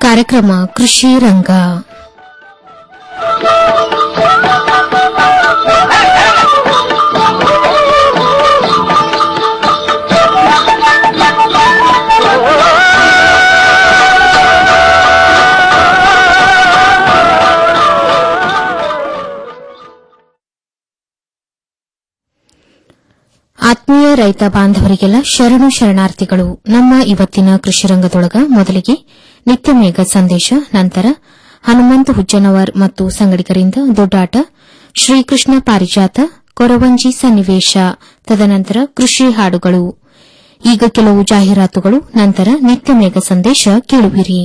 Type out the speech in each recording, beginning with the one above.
ಕಾರ್ಯಕ್ರಮ ಕೃಷಿ ರಂಗ ಆತ್ಮೀಯ ರೈತ ಬಾಂಧವರಿಗೆಲ್ಲ ಶರಣು ಶರಣಾರ್ಥಿಗಳು ನಮ್ಮ ಇವತ್ತಿನ ಕೃಷಿ ರಂಗದೊಳಗ ಮೊದಲಿಗೆ ನಿತ್ಯ ಮೇಘ ಸಂದೇಶ ನಂತರ ಹನುಮಂತ ಹುಜ್ಜನವರ್ ಮತ್ತು ಸಂಗಡಿಗರಿಂದ ದೊಡ್ಡಾಟ ಶ್ರೀಕೃಷ್ಣ ಪಾರಿಜಾತ ಕೊರವಂಜಿ ಸನ್ನಿವೇಶ ತದನಂತರ ಕೃಷಿ ಹಾಡುಗಳು ಈಗ ಕೆಲವು ಜಾಹೀರಾತುಗಳು ನಂತರ ನಿತ್ಯ ಮೇಘ ಸಂದೇಶ ಕೇಳುವಿರಿ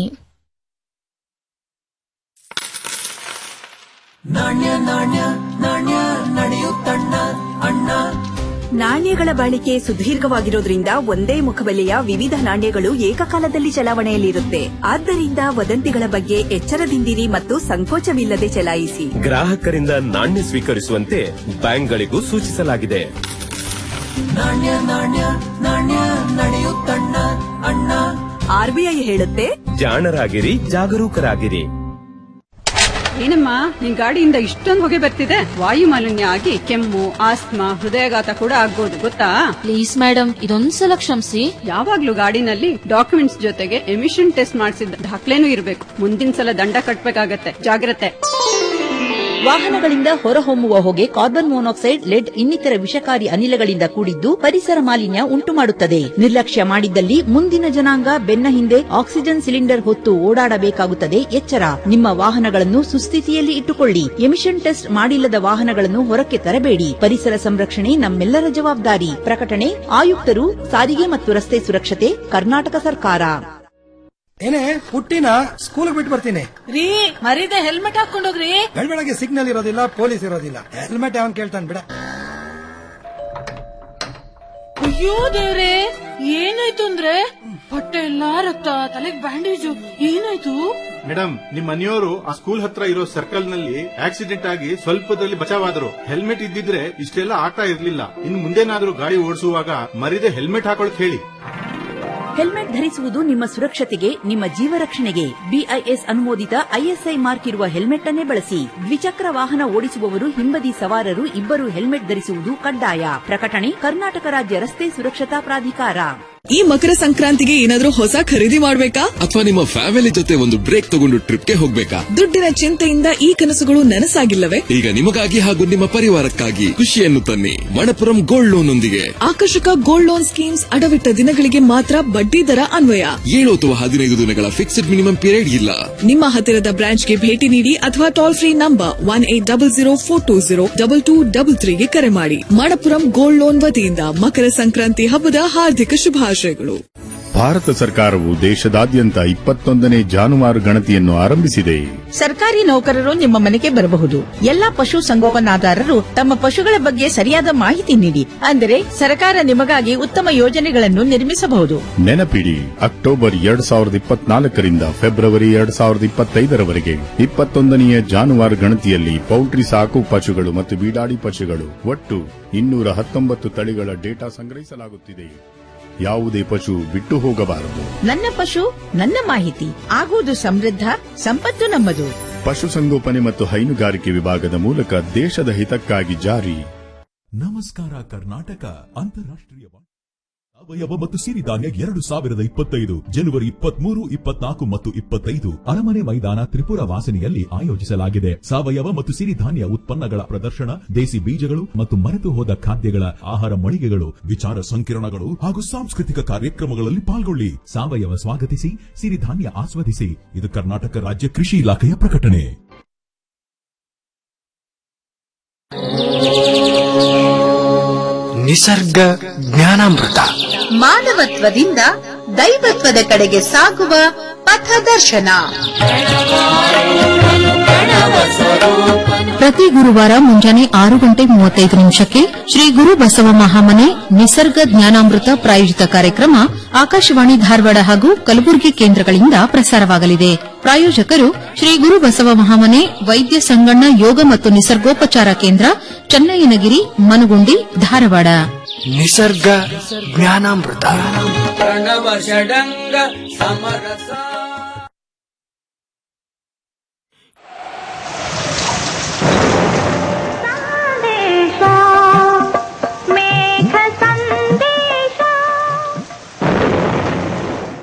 ನಾಣ್ಯಗಳ ಬಾಳಿಕೆ ಸುದೀರ್ಘವಾಗಿರೋದ್ರಿಂದ ಒಂದೇ ಮುಖಬೆಲೆಯ ವಿವಿಧ ನಾಣ್ಯಗಳು ಏಕಕಾಲದಲ್ಲಿ ಚಲಾವಣೆಯಲ್ಲಿರುತ್ತೆ ಆದ್ದರಿಂದ ವದಂತಿಗಳ ಬಗ್ಗೆ ಎಚ್ಚರದಿಂದಿರಿ ಮತ್ತು ಸಂಕೋಚವಿಲ್ಲದೆ ಚಲಾಯಿಸಿ ಗ್ರಾಹಕರಿಂದ ನಾಣ್ಯ ಸ್ವೀಕರಿಸುವಂತೆ ಬ್ಯಾಂಕ್ಗಳಿಗೂ ಸೂಚಿಸಲಾಗಿದೆ ಆರ್ಬಿಐ ಹೇಳುತ್ತೆ ಜಾಣರಾಗಿರಿ ಜಾಗರೂಕರಾಗಿರಿ ಏನಮ್ಮ ನಿನ್ ಗಾಡಿಯಿಂದ ಇಷ್ಟೊಂದು ಹೊಗೆ ಬರ್ತಿದೆ ವಾಯು ಮಾಲಿನ್ಯ ಆಗಿ ಕೆಮ್ಮು ಆಸ್ತಮಾ ಹೃದಯಾಘಾತ ಕೂಡ ಆಗ್ಬೋದು ಗೊತ್ತಾ ಪ್ಲೀಸ್ ಮೇಡಮ್ ಇದೊಂದ್ಸಲ ಕ್ಷಮಿಸಿ ಯಾವಾಗ್ಲೂ ಗಾಡಿನಲ್ಲಿ ಡಾಕ್ಯುಮೆಂಟ್ಸ್ ಜೊತೆಗೆ ಎಮಿಷನ್ ಟೆಸ್ಟ್ ಮಾಡಿಸಿದ ದಾಖಲೆನೂ ಇರಬೇಕು ಮುಂದಿನ ಸಲ ದಂಡ ಕಟ್ಬೇಕಾಗತ್ತೆ ಜಾಗ್ರತೆ ವಾಹನಗಳಿಂದ ಹೊರಹೊಮ್ಮುವ ಹೊಗೆ ಕಾರ್ಬನ್ ಮೊನಾಕ್ಸೈಡ್ ಲೆಡ್ ಇನ್ನಿತರ ವಿಷಕಾರಿ ಅನಿಲಗಳಿಂದ ಕೂಡಿದ್ದು ಪರಿಸರ ಮಾಲಿನ್ಯ ಉಂಟು ಮಾಡುತ್ತದೆ ನಿರ್ಲಕ್ಷ್ಯ ಮಾಡಿದ್ದಲ್ಲಿ ಮುಂದಿನ ಜನಾಂಗ ಬೆನ್ನ ಹಿಂದೆ ಆಕ್ಸಿಜನ್ ಸಿಲಿಂಡರ್ ಹೊತ್ತು ಓಡಾಡಬೇಕಾಗುತ್ತದೆ ಎಚ್ಚರ ನಿಮ್ಮ ವಾಹನಗಳನ್ನು ಸುಸ್ಥಿತಿಯಲ್ಲಿ ಇಟ್ಟುಕೊಳ್ಳಿ ಎಮಿಷನ್ ಟೆಸ್ಟ್ ಮಾಡಿಲ್ಲದ ವಾಹನಗಳನ್ನು ಹೊರಕ್ಕೆ ತರಬೇಡಿ ಪರಿಸರ ಸಂರಕ್ಷಣೆ ನಮ್ಮೆಲ್ಲರ ಜವಾಬ್ದಾರಿ ಪ್ರಕಟಣೆ ಆಯುಕ್ತರು ಸಾರಿಗೆ ಮತ್ತು ರಸ್ತೆ ಸುರಕ್ಷತೆ ಕರ್ನಾಟಕ ಸರ್ಕಾರ ಏನೇ ಪುಟ್ಟಿನ ಸ್ಕೂಲ್ ಬಿಟ್ಟು ಬರ್ತೀನಿ ರೀ ಮರಿದೆ ಹೆಲ್ಮೆಟ್ ಹಾಕೊಂಡೋಗ್ರಿ ಬೆಳಗ್ಗೆ ಸಿಗ್ನಲ್ ಇರೋದಿಲ್ಲ ಪೊಲೀಸ್ ಇರೋದಿಲ್ಲ ಹೆಲ್ಮೆಟ್ ಯಾವನ್ ಕೇಳ್ತಾನೆ ಬಿಡ ಅಯ್ಯೋ ದೇವ್ರೆ ಏನಾಯ್ತು ಅಂದ್ರೆ ಹೊಟ್ಟೆ ಎಲ್ಲಾ ರಕ್ತ ತಲೆಗ್ ಬ್ಯಾಂಡೇಜು ಏನಾಯ್ತು ಮೇಡಮ್ ನಿಮ್ ಮನೆಯವರು ಆ ಸ್ಕೂಲ್ ಹತ್ರ ಇರೋ ಸರ್ಕಲ್ ನಲ್ಲಿ ಆಕ್ಸಿಡೆಂಟ್ ಆಗಿ ಸ್ವಲ್ಪದಲ್ಲಿ ಬಚಾವಾದ್ರು ಹೆಲ್ಮೆಟ್ ಇದ್ದಿದ್ರೆ ಇಷ್ಟೆಲ್ಲ ಆಗ್ತಾ ಇರ್ಲಿಲ್ಲ ಇನ್ ಮುಂದೇನಾದ್ರೂ ಗಾಡಿ ಓಡಿಸುವಾಗ ಮರಿದೆ ಹೆಲ್ಮೆಟ್ ಹಾಕೊಳಕ್ ಹೇಳಿ ಹೆಲ್ಮೆಟ್ ಧರಿಸುವುದು ನಿಮ್ಮ ಸುರಕ್ಷತೆಗೆ ನಿಮ್ಮ ಜೀವ ರಕ್ಷಣೆಗೆ ಬಿಐಎಸ್ ಅನುಮೋದಿತ ಐಎಸ್ಐ ಮಾರ್ಕ್ ಇರುವ ಹೆಲ್ಮೆಟ್ ಅನ್ನೇ ಬಳಸಿ ದ್ವಿಚಕ್ರ ವಾಹನ ಓಡಿಸುವವರು ಹಿಂಬದಿ ಸವಾರರು ಇಬ್ಬರು ಹೆಲ್ಮೆಟ್ ಧರಿಸುವುದು ಕಡ್ಡಾಯ ಪ್ರಕಟಣೆ ಕರ್ನಾಟಕ ರಾಜ್ಯ ರಸ್ತೆ ಸುರಕ್ಷತಾ ಪ್ರಾಧಿಕಾರ ಈ ಮಕರ ಸಂಕ್ರಾಂತಿಗೆ ಏನಾದ್ರೂ ಹೊಸ ಖರೀದಿ ಮಾಡ್ಬೇಕಾ ಅಥವಾ ನಿಮ್ಮ ಫ್ಯಾಮಿಲಿ ಜೊತೆ ಒಂದು ಬ್ರೇಕ್ ತಗೊಂಡು ಟ್ರಿಪ್ಗೆ ಹೋಗ್ಬೇಕಾ ದುಡ್ಡಿನ ಚಿಂತೆಯಿಂದ ಈ ಕನಸುಗಳು ನನಸಾಗಿಲ್ಲವೇ ಈಗ ನಿಮಗಾಗಿ ಹಾಗೂ ನಿಮ್ಮ ಪರಿವಾರಕ್ಕಾಗಿ ಖುಷಿಯನ್ನು ತನ್ನಿ ಮಣಪುರಂ ಗೋಲ್ಡ್ ಲೋನ್ ಒಂದಿಗೆ ಆಕರ್ಷಕ ಗೋಲ್ಡ್ ಲೋನ್ ಸ್ಕೀಮ್ಸ್ ಅಡವಿಟ್ಟ ದಿನಗಳಿಗೆ ಮಾತ್ರ ಬಡ್ಡಿ ದರ ಅನ್ವಯ ಏಳು ಅಥವಾ ಹದಿನೈದು ದಿನಗಳ ಫಿಕ್ಸ್ಡ್ ಮಿನಿಮಮ್ ಪೀರಿಯಡ್ ಇಲ್ಲ ನಿಮ್ಮ ಹತ್ತಿರದ ಬ್ರಾಂಚ್ಗೆ ಭೇಟಿ ನೀಡಿ ಅಥವಾ toll free number one eight double zero four two zero double two double ತ್ರೀಗೆ ಕರೆ ಮಾಡಿ ಮಣಪುರಂ ಗೋಲ್ಡ್ ಲೋನ್ ವತಿಯಿಂದ ಮಕರ ಸಂಕ್ರಾಂತಿ ಹಬ್ಬದ ಹಾರ್ದಿಕ ಶುಭಾಶಯಗಳು ಭಾರತ ಸರ್ಕಾರವು ದೇಶದಾದ್ಯಂತ ಇಪ್ಪತ್ತೊಂದನೇ ಜಾನುವಾರು ಗಣತಿಯನ್ನು ಆರಂಭಿಸಿದೆ ಸರ್ಕಾರಿ ನೌಕರರು ನಿಮ್ಮ ಮನೆಗೆ ಬರಬಹುದು ಎಲ್ಲಾ ಪಶು ಸಂಗೋಪನಾದಾರರು ತಮ್ಮ ಪಶುಗಳ ಬಗ್ಗೆ ಸರಿಯಾದ ಮಾಹಿತಿ ನೀಡಿ ಅಂದರೆ ಸರ್ಕಾರ ನಿಮಗಾಗಿ ಉತ್ತಮ ಯೋಜನೆಗಳನ್ನು ನಿರ್ಮಿಸಬಹುದು ನೆನಪಿಡಿ ಅಕ್ಟೋಬರ್ ಎರಡ್ ಸಾವಿರದ ಇಪ್ಪತ್ನಾಲ್ಕರಿಂದ ಫೆಬ್ರವರಿ ಎರಡ್ ಸಾವಿರದ ಇಪ್ಪತ್ತೈದರವರೆಗೆ ಇಪ್ಪತ್ತೊಂದನೆಯ ಜಾನುವಾರು ಗಣತಿಯಲ್ಲಿ ಪೌಲ್ಟ್ರಿ ಸಾಕು ಪಶುಗಳು ಮತ್ತು ಬೀಡಾಡಿ ಪಶುಗಳು ಒಟ್ಟು ಇನ್ನೂರ ಹತ್ತೊಂಬತ್ತು ತಳಿಗಳ ಡೇಟಾ ಸಂಗ್ರಹಿಸಲಾಗುತ್ತಿದೆ ಯಾವುದೇ ಪಶು ಬಿಟ್ಟು ಹೋಗಬಾರದು ನನ್ನ ಪಶು ನನ್ನ ಮಾಹಿತಿ ಆಗುವುದು ಸಮೃದ್ಧ ಸಂಪತ್ತು ನಮ್ಮದು ಪಶುಸಂಗೋಪನೆ ಮತ್ತು ಹೈನುಗಾರಿಕೆ ವಿಭಾಗದ ಮೂಲಕ ದೇಶದ ಹಿತಕ್ಕಾಗಿ ಜಾರಿ ನಮಸ್ಕಾರ ಕರ್ನಾಟಕ ಅಂತಾರಾಷ್ಟ್ರೀಯ ವಾ- ಸಾವಯವ ಮತ್ತು ಸಿರಿಧಾನ್ಯ ಎರಡು ಸಾವಿರದ ಇಪ್ಪತ್ತೈದು ಜನವರಿ ಇಪ್ಪತ್ಮೂರು ಇಪ್ಪತ್ನಾಲ್ಕು ಮತ್ತು ಇಪ್ಪತ್ತೈದು ಅರಮನೆ ಮೈದಾನ ತ್ರಿಪುರ ವಾಸನೆಯಲ್ಲಿ ಆಯೋಜಿಸಲಾಗಿದೆ ಸಾವಯವ ಮತ್ತು ಸಿರಿಧಾನ್ಯ ಉತ್ಪನ್ನಗಳ ಪ್ರದರ್ಶನ ದೇಸಿ ಬೀಜಗಳು ಮತ್ತು ಮರೆತು ಹೋದ ಖಾದ್ಯಗಳ ಆಹಾರ ಮಳಿಗೆಗಳು ವಿಚಾರ ಸಂಕಿರಣಗಳು ಹಾಗೂ ಸಾಂಸ್ಕೃತಿಕ ಕಾರ್ಯಕ್ರಮಗಳಲ್ಲಿ ಪಾಲ್ಗೊಳ್ಳಿ ಸಾವಯವ ಸ್ವಾಗತಿಸಿ ಸಿರಿಧಾನ್ಯ ಆಸ್ವಾದಿಸಿ ಇದು ಕರ್ನಾಟಕ ರಾಜ್ಯ ಕೃಷಿ ಇಲಾಖೆಯ ಪ್ರಕಟಣೆ ನಿಸರ್ಗ ಜ್ಞಾನಾಮೃತ ಮಾನವತ್ವದಿಂದ ದೈವತ್ವದ ಕಡೆಗೆ ಸಾಗುವ ಪಥದರ್ಶನ ಪ್ರತಿ ಗುರುವಾರ ಮುಂಜಾನೆ ಆರು ಗಂಟೆ ಮೂವತ್ತೈದು ನಿಮಿಷಕ್ಕೆ ಶ್ರೀ ಗುರು ಬಸವ ಮಹಾಮನೆ ನಿಸರ್ಗ ಜ್ಞಾನಾಮೃತ ಪ್ರಾಯೋಜಿತ ಕಾರ್ಯಕ್ರಮ ಆಕಾಶವಾಣಿ ಧಾರವಾಡ ಹಾಗೂ ಕಲಬುರಗಿ ಕೇಂದ್ರಗಳಿಂದ ಪ್ರಸಾರವಾಗಲಿದೆ ಪ್ರಾಯೋಜಕರು ಶ್ರೀ ಗುರು ಬಸವ ಮಹಾಮನೆ ವೈದ್ಯ ಸಂಗಣ್ಣ ಯೋಗ ಮತ್ತು ನಿಸರ್ಗೋಪಚಾರ ಕೇಂದ್ರ ಚನ್ನಯ್ಯನಗಿರಿ ಮನಗುಂಡಿ ಧಾರವಾಡ ನಿಸರ್ಗ ಜ್ಞಾನಾಮೃತ ಪ್ರಣವ ಷಡಂಗ ಸಮರಸ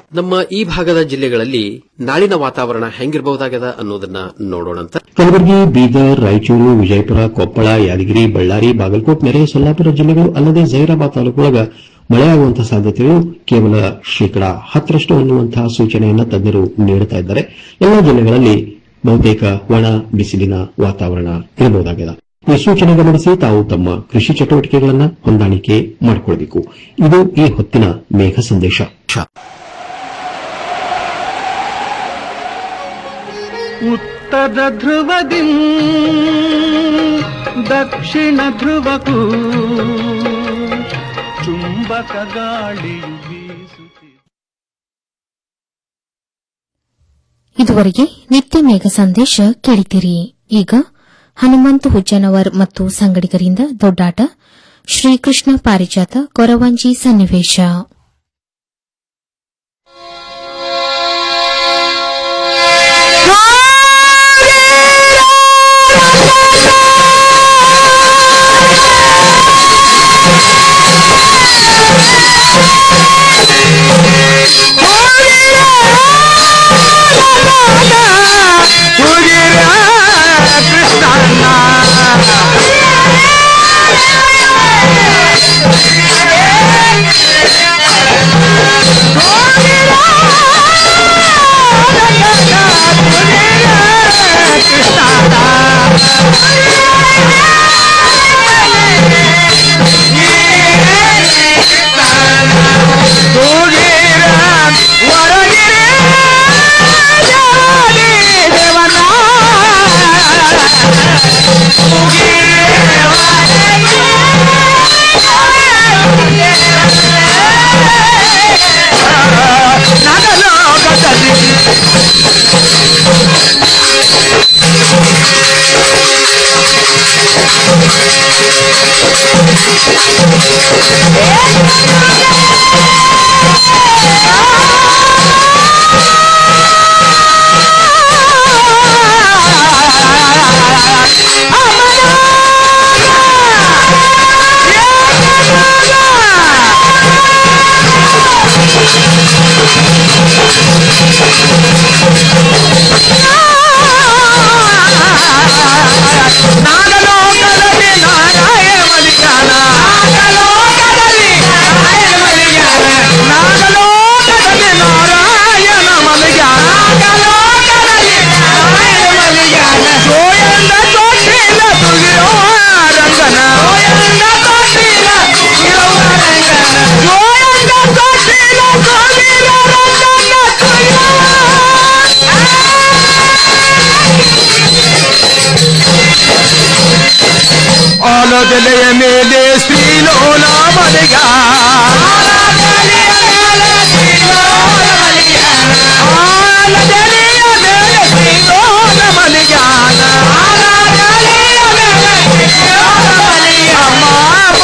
ನಮ್ಮ ಈ ಭಾಗದ ಜಿಲ್ಲೆಗಳಲ್ಲಿ ನಾಳಿನ ವಾತಾವರಣ ಹೆಂಗಿರಬಹುದಾಗದ ಅನ್ನೋದನ್ನ ನೋಡೋಣಂತ ಕಲಬುರಗಿ ಬೀದರ್ ರಾಯಚೂರು ವಿಜಯಪುರ ಕೊಪ್ಪಳ ಯಾದಗಿರಿ ಬಳ್ಳಾರಿ ಬಾಗಲಕೋಟ್ ನೆರೆ ಸೊಲ್ಲಾಪುರ ಜಿಲ್ಲೆಗಳು ಅಲ್ಲದೆ ಜೈರಾಬಾದ್ ತಾಲೂಕೊಳಗ ಮಳೆಯಾಗುವಂತಹ ಸಾಧ್ಯತೆಗಳು ಕೇವಲ ಶೇಕಡಾ ಹತ್ತರಷ್ಟು ಅನ್ನುವಂತಹ ಸೂಚನೆಯನ್ನು ತಜ್ಞರು ನೀಡುತ್ತಾ ಇದ್ದಾರೆ ಎಲ್ಲ ಜಿಲ್ಲೆಗಳಲ್ಲಿ ಬಹುತೇಕ ಒಣ ಬಿಸಿಲಿನ ವಾತಾವರಣ ಇರಬಹುದಾಗಿದೆ ಈ ಸೂಚನೆ ಗಮನಿಸಿ ತಾವು ತಮ್ಮ ಕೃಷಿ ಚಟುವಟಿಕೆಗಳನ್ನು ಹೊಂದಾಣಿಕೆ ಮಾಡಿಕೊಳ್ಳಬೇಕು ಇದು ಈ ಹೊತ್ತಿನ ಮೇಘ ಸಂದೇಶ ಉತ್ತರ ಧ್ರುವದಿ ದಕ್ಷಿಣ ಧ್ರುವಕ್ಕೂ ಚುಂಬಕ ಗಾಳಿಯು ಬೀಸುತ್ತಿದೆ ಇದುವರೆಗೆ ನಿತ್ಯ ಮೇಘ ಸಂದೇಶ ಕೇಳಿದಿರಿ ಈಗ ಹನುಮಂತ ಹುಜ್ಜನವರ್ ಮತ್ತು ಸಂಗಡಿಗರಿಂದ ದೊಡ್ಡಾಟ ಶ್ರೀಕೃಷ್ಣ ಪಾರಿಜಾತ ಕೊರವಂಜಿ ಸನ್ನಿವೇಶ ಆಲೋಚನೆಯ ಮೇಲೆ ಶ್ರೀಲೋಲ ಮನೆಯ ಆಲೋಚನೆಯ ಮೇಲೆ ಶ್ರೀಲೋಲ ಮನೆಯಾನ ಅಮ್ಮ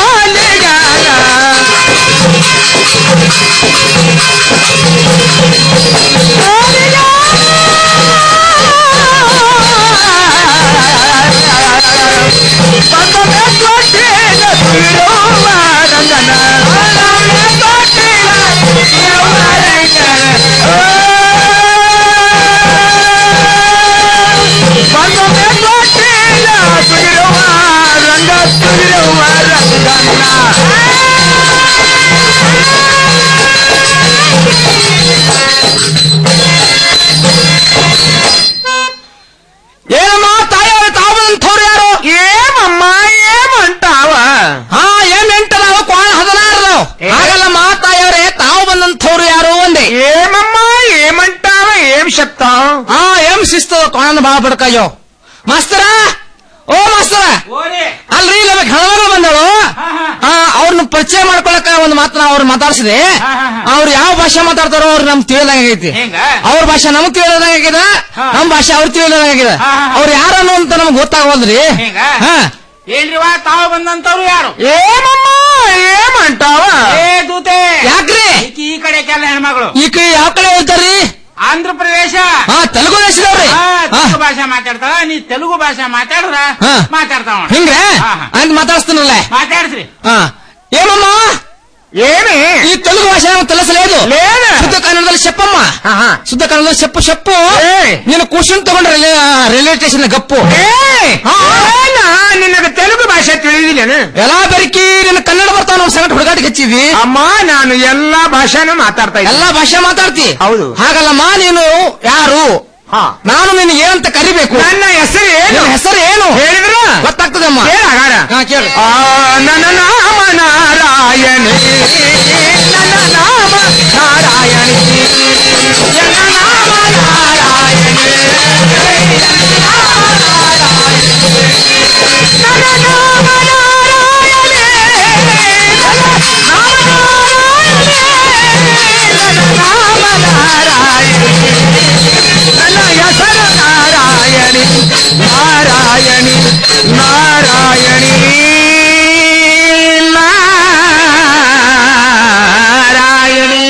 ಏನಮ್ಮ ತಾಯಿಯವ್ರೆ ತಾವು ಬಂದಂಥವ್ರು ಯಾರು ఏమమ్మ ఏమంటావ ಹಾ ಏನ್ ಎಂಟದಾವ ಕ್ವಾಣ ಹದಿನಾರದಾವ್ ಹಾಗಲ್ಲಮ್ಮ ತಾಯಿಯವ್ರೆ ತಾವು ಬಂದಂಥವ್ರು ಯಾರು ಒಂದೇ ఏమమ్మా ఏమంటావ ఏం చెప్తావు ಹಾ ಏನ್ ಶಿಸ್ತದ ಕ್ವಾಣ ಬಾಳ ಬಡ್ಕಯ್ಯೋ ಮಾಸ್ತರ ಓ ಮಾಸ್ತರ ಅಲ್ರಿ ಇಲ್ಲ ಗಣಗಳು ಬಂದಳು ಅವ್ರನ್ನ ಪರಿಚಯ ಮಾಡ್ಕೊಳಕ ಒಂದು ಮಾತನ್ನ ಅವ್ರು ಮಾತಾಡ್ಸಿದೆ ಅವ್ರು ಯಾವ ಭಾಷೆ ಮಾತಾಡ್ತಾರೋ ಅವ್ರು ನಮ್ಗೆ ತಿಳಿದಂಗೈತಿ ಅವ್ರ ಭಾಷೆ ನಮಗ್ ತಿಳಿದಂಗಾಗಿದೆ ನಮ್ ಭಾಷೆ ಅವ್ರು ತಿಳಿದಂಗಾಗಿದೆ ಅವ್ರು ಯಾರನ್ನು ಅಂತ ನಮ್ಗೆ ಗೊತ್ತಾಗವಲ್ರಿ ಹಾ ಏನ್ರಿವಾ ತಾವು ಬಂದಂತವ್ರು ಯಾರು ಏಮಮ್ಮ ಏಮಂಟಾವ ಏ ದೂತೆ ಯಾಕ್ರಿ ಈ ಕಡೆ ಕೆಲ ಹೆಣ್ಮಗಳು ಈ ಕಡೆ ಯಾವ ಕಡೆ ಹೋಗ್ತಾರ್ರಿ ಆಂಧ್ರ ಪ್ರದೇಶ ಹಾ ತೆಲುಗು ದೇಶದವ್ರಿ ಹಾ, ತೆಲುಗು ಭಾಷೆ ಮಾತಾಡ್ತಾಳ ನೀ ತೆಲುಗು ಭಾಷೆ ಮಾತಾಡಿದ್ರ ಹಾ. ಮಾತಾಡ್ತಾವ ಹಿಂಗ್ರೆ ಅಂತ ಮಾತಾಡಿಸ್ತಾನಲ್ಲ మాట్లాడుతుంది ಹಾ ఏమమ్మా ఏమి ఈ తెలుగు భాష ఏమో తెలుసలేదు లేదు. శుద్ధ కన్నడದಲ್ಲಿ చెప్ప ಶುದ್ಧ ಕನ್ನಡ ಶಪ್ಪು ಶಪ್ಪು ನೀನು ಕುಶನ್ ತಗೊಂಡ್ರೆ ರೈಲ್ವೆ ಸ್ಟೇಷನ್ ಗಪ್ಪು ನಿನಗೆ ತೆಲುಗು ಭಾಷೆ ತಿಳಿದಿಲ್ಲೇನು ಎಲ್ಲಾ ಬೆರಕಿ ನಿನ್ನ ಕನ್ನಡ ಬರ್ತಾವ ನಾವು ಸಂಗಟ ಹುಡುಗಾಟಿಗೆ ಹಚ್ಚಿದ್ವಿ ಅಮ್ಮ ನಾನು ಎಲ್ಲಾ ಭಾಷೆನೂ ಮಾತಾಡ್ತಾ ಇದ್ದೆ ಎಲ್ಲಾ ಭಾಷೆ ಮಾತಾಡ್ತಿ ಹೌದು ಹಾಗಲ್ಲಮ್ಮ ನೀನು ಯಾರು ನಾನು ನಿನ್ನ ಏನಂತ ಕರಿಬೇಕು ನನ್ನ ಹೆಸರು ಏನು ನಿನ್ನ ಹೆಸರು ಏನು ಹೇಳಿದ್ರ ಗೊತ್ತಾಗ್ತದಮ್ಮ ಕೇಳ ಹಾಗಾರ. ಹಾ, ಕೇಳು ಆ, ನನ್ನ ನಾಮ ನಾರಾಯಣಿ ನನ್ನ ನಾಮ ನಾರಾಯಣಿ ನನ್ನ ನಾಮ ನಾರಾಯಣಿ ನನ್ನ ನಾಮ ನನ್ನ ಹೆಸರು ನಾರಾಯಣಿ ನಾರಾಯಣಿ ನಾರಾಯಣಿ ನಾರಾಯಣಿ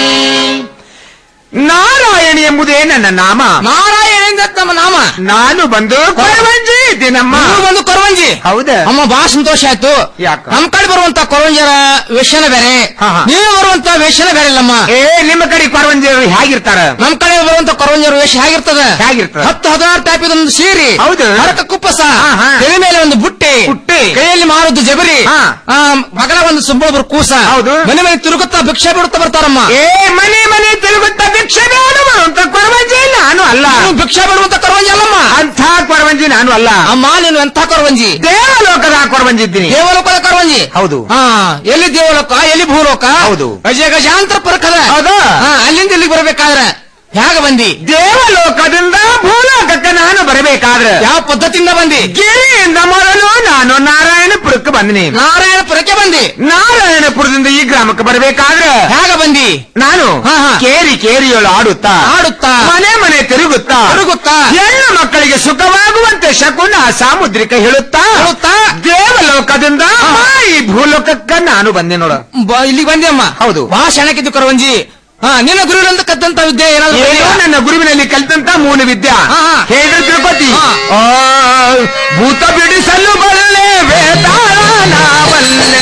ನಾರಾಯಣಿ ಎಂಬುದೇ ನನ್ನ ನಾಮ ನಾರಾಯಣ ಎಂದತ್ ನಮ್ಮ ನಾಮ ನಾನು ಬಂದು ಕೊರವಂಜಿ ಇದ್ದೀನಮ್ಮ ನೀವು ಬಂದು ಕೊರವಂಜಿ ಹೌದಾ ಅಮ್ಮ ಬಹಳ ಸಂತೋಷ ಆಯ್ತು ಯಾಕ? ನಮ್ ಕಡೆ ಬರುವಂತ ಕೊರವಂಜರ ವೇಷನ ಬೇರೆ ನೀವು ಬರುವಂತ ವೇಷನ ಬೇರೆ ಇಲ್ಲಮ್ಮ ಏ ನಿಮ್ಮ ಕಡೆ ಕೊರವಂಜಿಯವರು ಹೇಗಿರ್ತಾರ ನಮ್ ಕಡೆ ಬರುವಂತ ಕೊರವಂಜರ ವೇಷ ಹೇಗಿರ್ತದ ಹೇಗಿರ್ತದ? ಹತ್ತು ಹದಿನಾರು ಟೈಪ್ ಇದೊಂದು ಸೀರೆ ಹೌದು. ಹರಕ ಕುಪ್ಪಸ ಹಾ, ಹಾ. ತಲೆ ಮೇಲೆ ಒಂದು ಬುಟ್ಟಿ ಬುಟ್ಟಿ. ಕೈಯಲ್ಲಿ ಮಾರುದು ಜಬರಿ ಹಾ. ಆ, ಮಗಳ ಒಂದು ಸುಬ್ಬೊಬ್ಬರು ಕೂಸ ಹೌದು. ಮನೆ ಮನೆ ತಿರುಗುತ್ತಾ ಭಿಕ್ಷೆ ಬಿಡುತ್ತಾ ಬರ್ತಾರಮ್ಮ ಏ ಮನೆ ಮನೆ ತಿರುಗುತ್ತ ಭಿಕ್ಷೆ ಬೇಡ ಅಂತ ಕೊರವಂಜಿ ನಾನು ಅಲ್ಲ ನೀವು ಭಿಕ್ಷೆ ಬಿಡುವಂತ ಕೊರವಂಜಿ ಅಲ್ಲಮ್ಮ ಅಂಥ ಕೊರವಂಜಿ ನಾನು ಅಲ್ಲ ಅಮ್ಮ ನೀನು ಎಂಥ ಕೊರವಂಜಿ ದೇವಲೋಕದ ಕೊರವಂಜಿ ಇದ್ದೀನಿ ದೇವಲೋಕದ ಕೊರವಂಜಿ ಹೌದು ಹಾ ಎಲ್ಲಿ ದೇವಲೋಕ ಎಲ್ಲಿ ಭೂಲೋಕ ಹೌದು. ಗಜ ಗಜಾಂತರ ಪರಕದ ಹೌದು. ಹಾ, ಅಲ್ಲಿಂದ ಇಲ್ಲಿಗೆ ಬರ್ಬೇಕಾದ್ರೆ ಹೇಗ ಬಂದಿ ದೇವಲೋಕದಿಂದ ಭೂಲೋಕಕ್ಕೆ ನಾನು ಬರಬೇಕಾದ್ರೆ ಯಾವ ಪದ್ಧತಿಯಿಂದ ಬಂದಿ ಗಿರಿಯಿಂದ ಮೊದಲು ನಾನು ನಾರಾಯಣಪುರಕ್ಕೆ ಬಂದಿನಿ ನಾರಾಯಣಪುರಕ್ಕೆ ಬಂದಿ ನಾರಾಯಣಪುರದಿಂದ ಈ ಗ್ರಾಮಕ್ಕೆ ಬರಬೇಕಾದ್ರೆ ಹೇಗ ಬಂದಿ ನಾನು ಹಾ, ಹಾ. ಕೇರಿ ಕೇರಿಯೊಳು ಆಡುತ್ತಾ ಆಡುತ್ತಾ ಮನೆ ಮನೆ ತಿರುಗುತ್ತಾ ತಿರುಗುತ್ತಾ ಹೆಣ್ಣು ಮಕ್ಕಳಿಗೆ ಸುಖವಾಗುವಂತೆ ಶಕುನ ಸಾಮುದ್ರಿಕ ಹೇಳುತ್ತಾ ಹೇಳುತ್ತಾ ದೇವಲೋಕದಿಂದ ಈ ಭೂಲೋಕಕ್ಕೆ ನಾನು ಬಂದೆ ನೋಡ ಬ- ಇಲ್ಲಿಗೆ ಬಂದಿ ಅಮ್ಮ ಹೌದು. ಬಹಳ ಶಣಕ್ಕಿದ್ದು ಕೊರವಂಜಿ ಹಾ ನಿನ್ನ ಗುರುವಿನಂತ ಕದ್ದಂತ ವಿದ್ಯೆ ಏನಾದ್ರು ಏನೋ ಬಂದಿಯಾ? ನನ್ನ ಗುರುವಿನಲ್ಲಿ ಕಲಿತಂತ ಮೂಲ ವಿದ್ಯಾ ಹಾ, ಹಾ. ಹೇಳಿದ್ರೆ ತಿರುಪತಿ ಹಾ. ಆ, ಭೂತ ಬಿಡಿಸಲು ಬಲ್ಲೆ ವೇತಾಳ ಬಲ್ಲೆ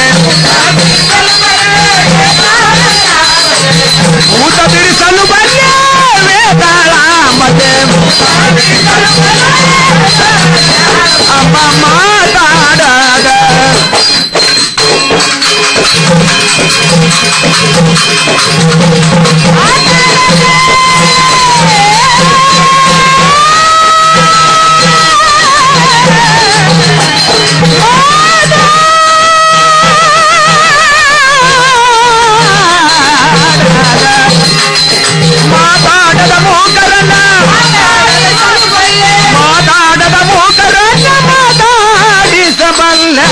ಭೂತ ಬಿಡಿಸಲು ಬಲ್ಲೆ ವೇತಾಳ ಮತ್ತೆ ಅಮ್ಮ ಮಾತಾಡದ ಮಾತಾಡದ ಮೂಕರನ್ನ ಮಾತಾಡದ ಮೂಕರನ್ನ ಮಾತಾಡಿಸಬಲ್ಲ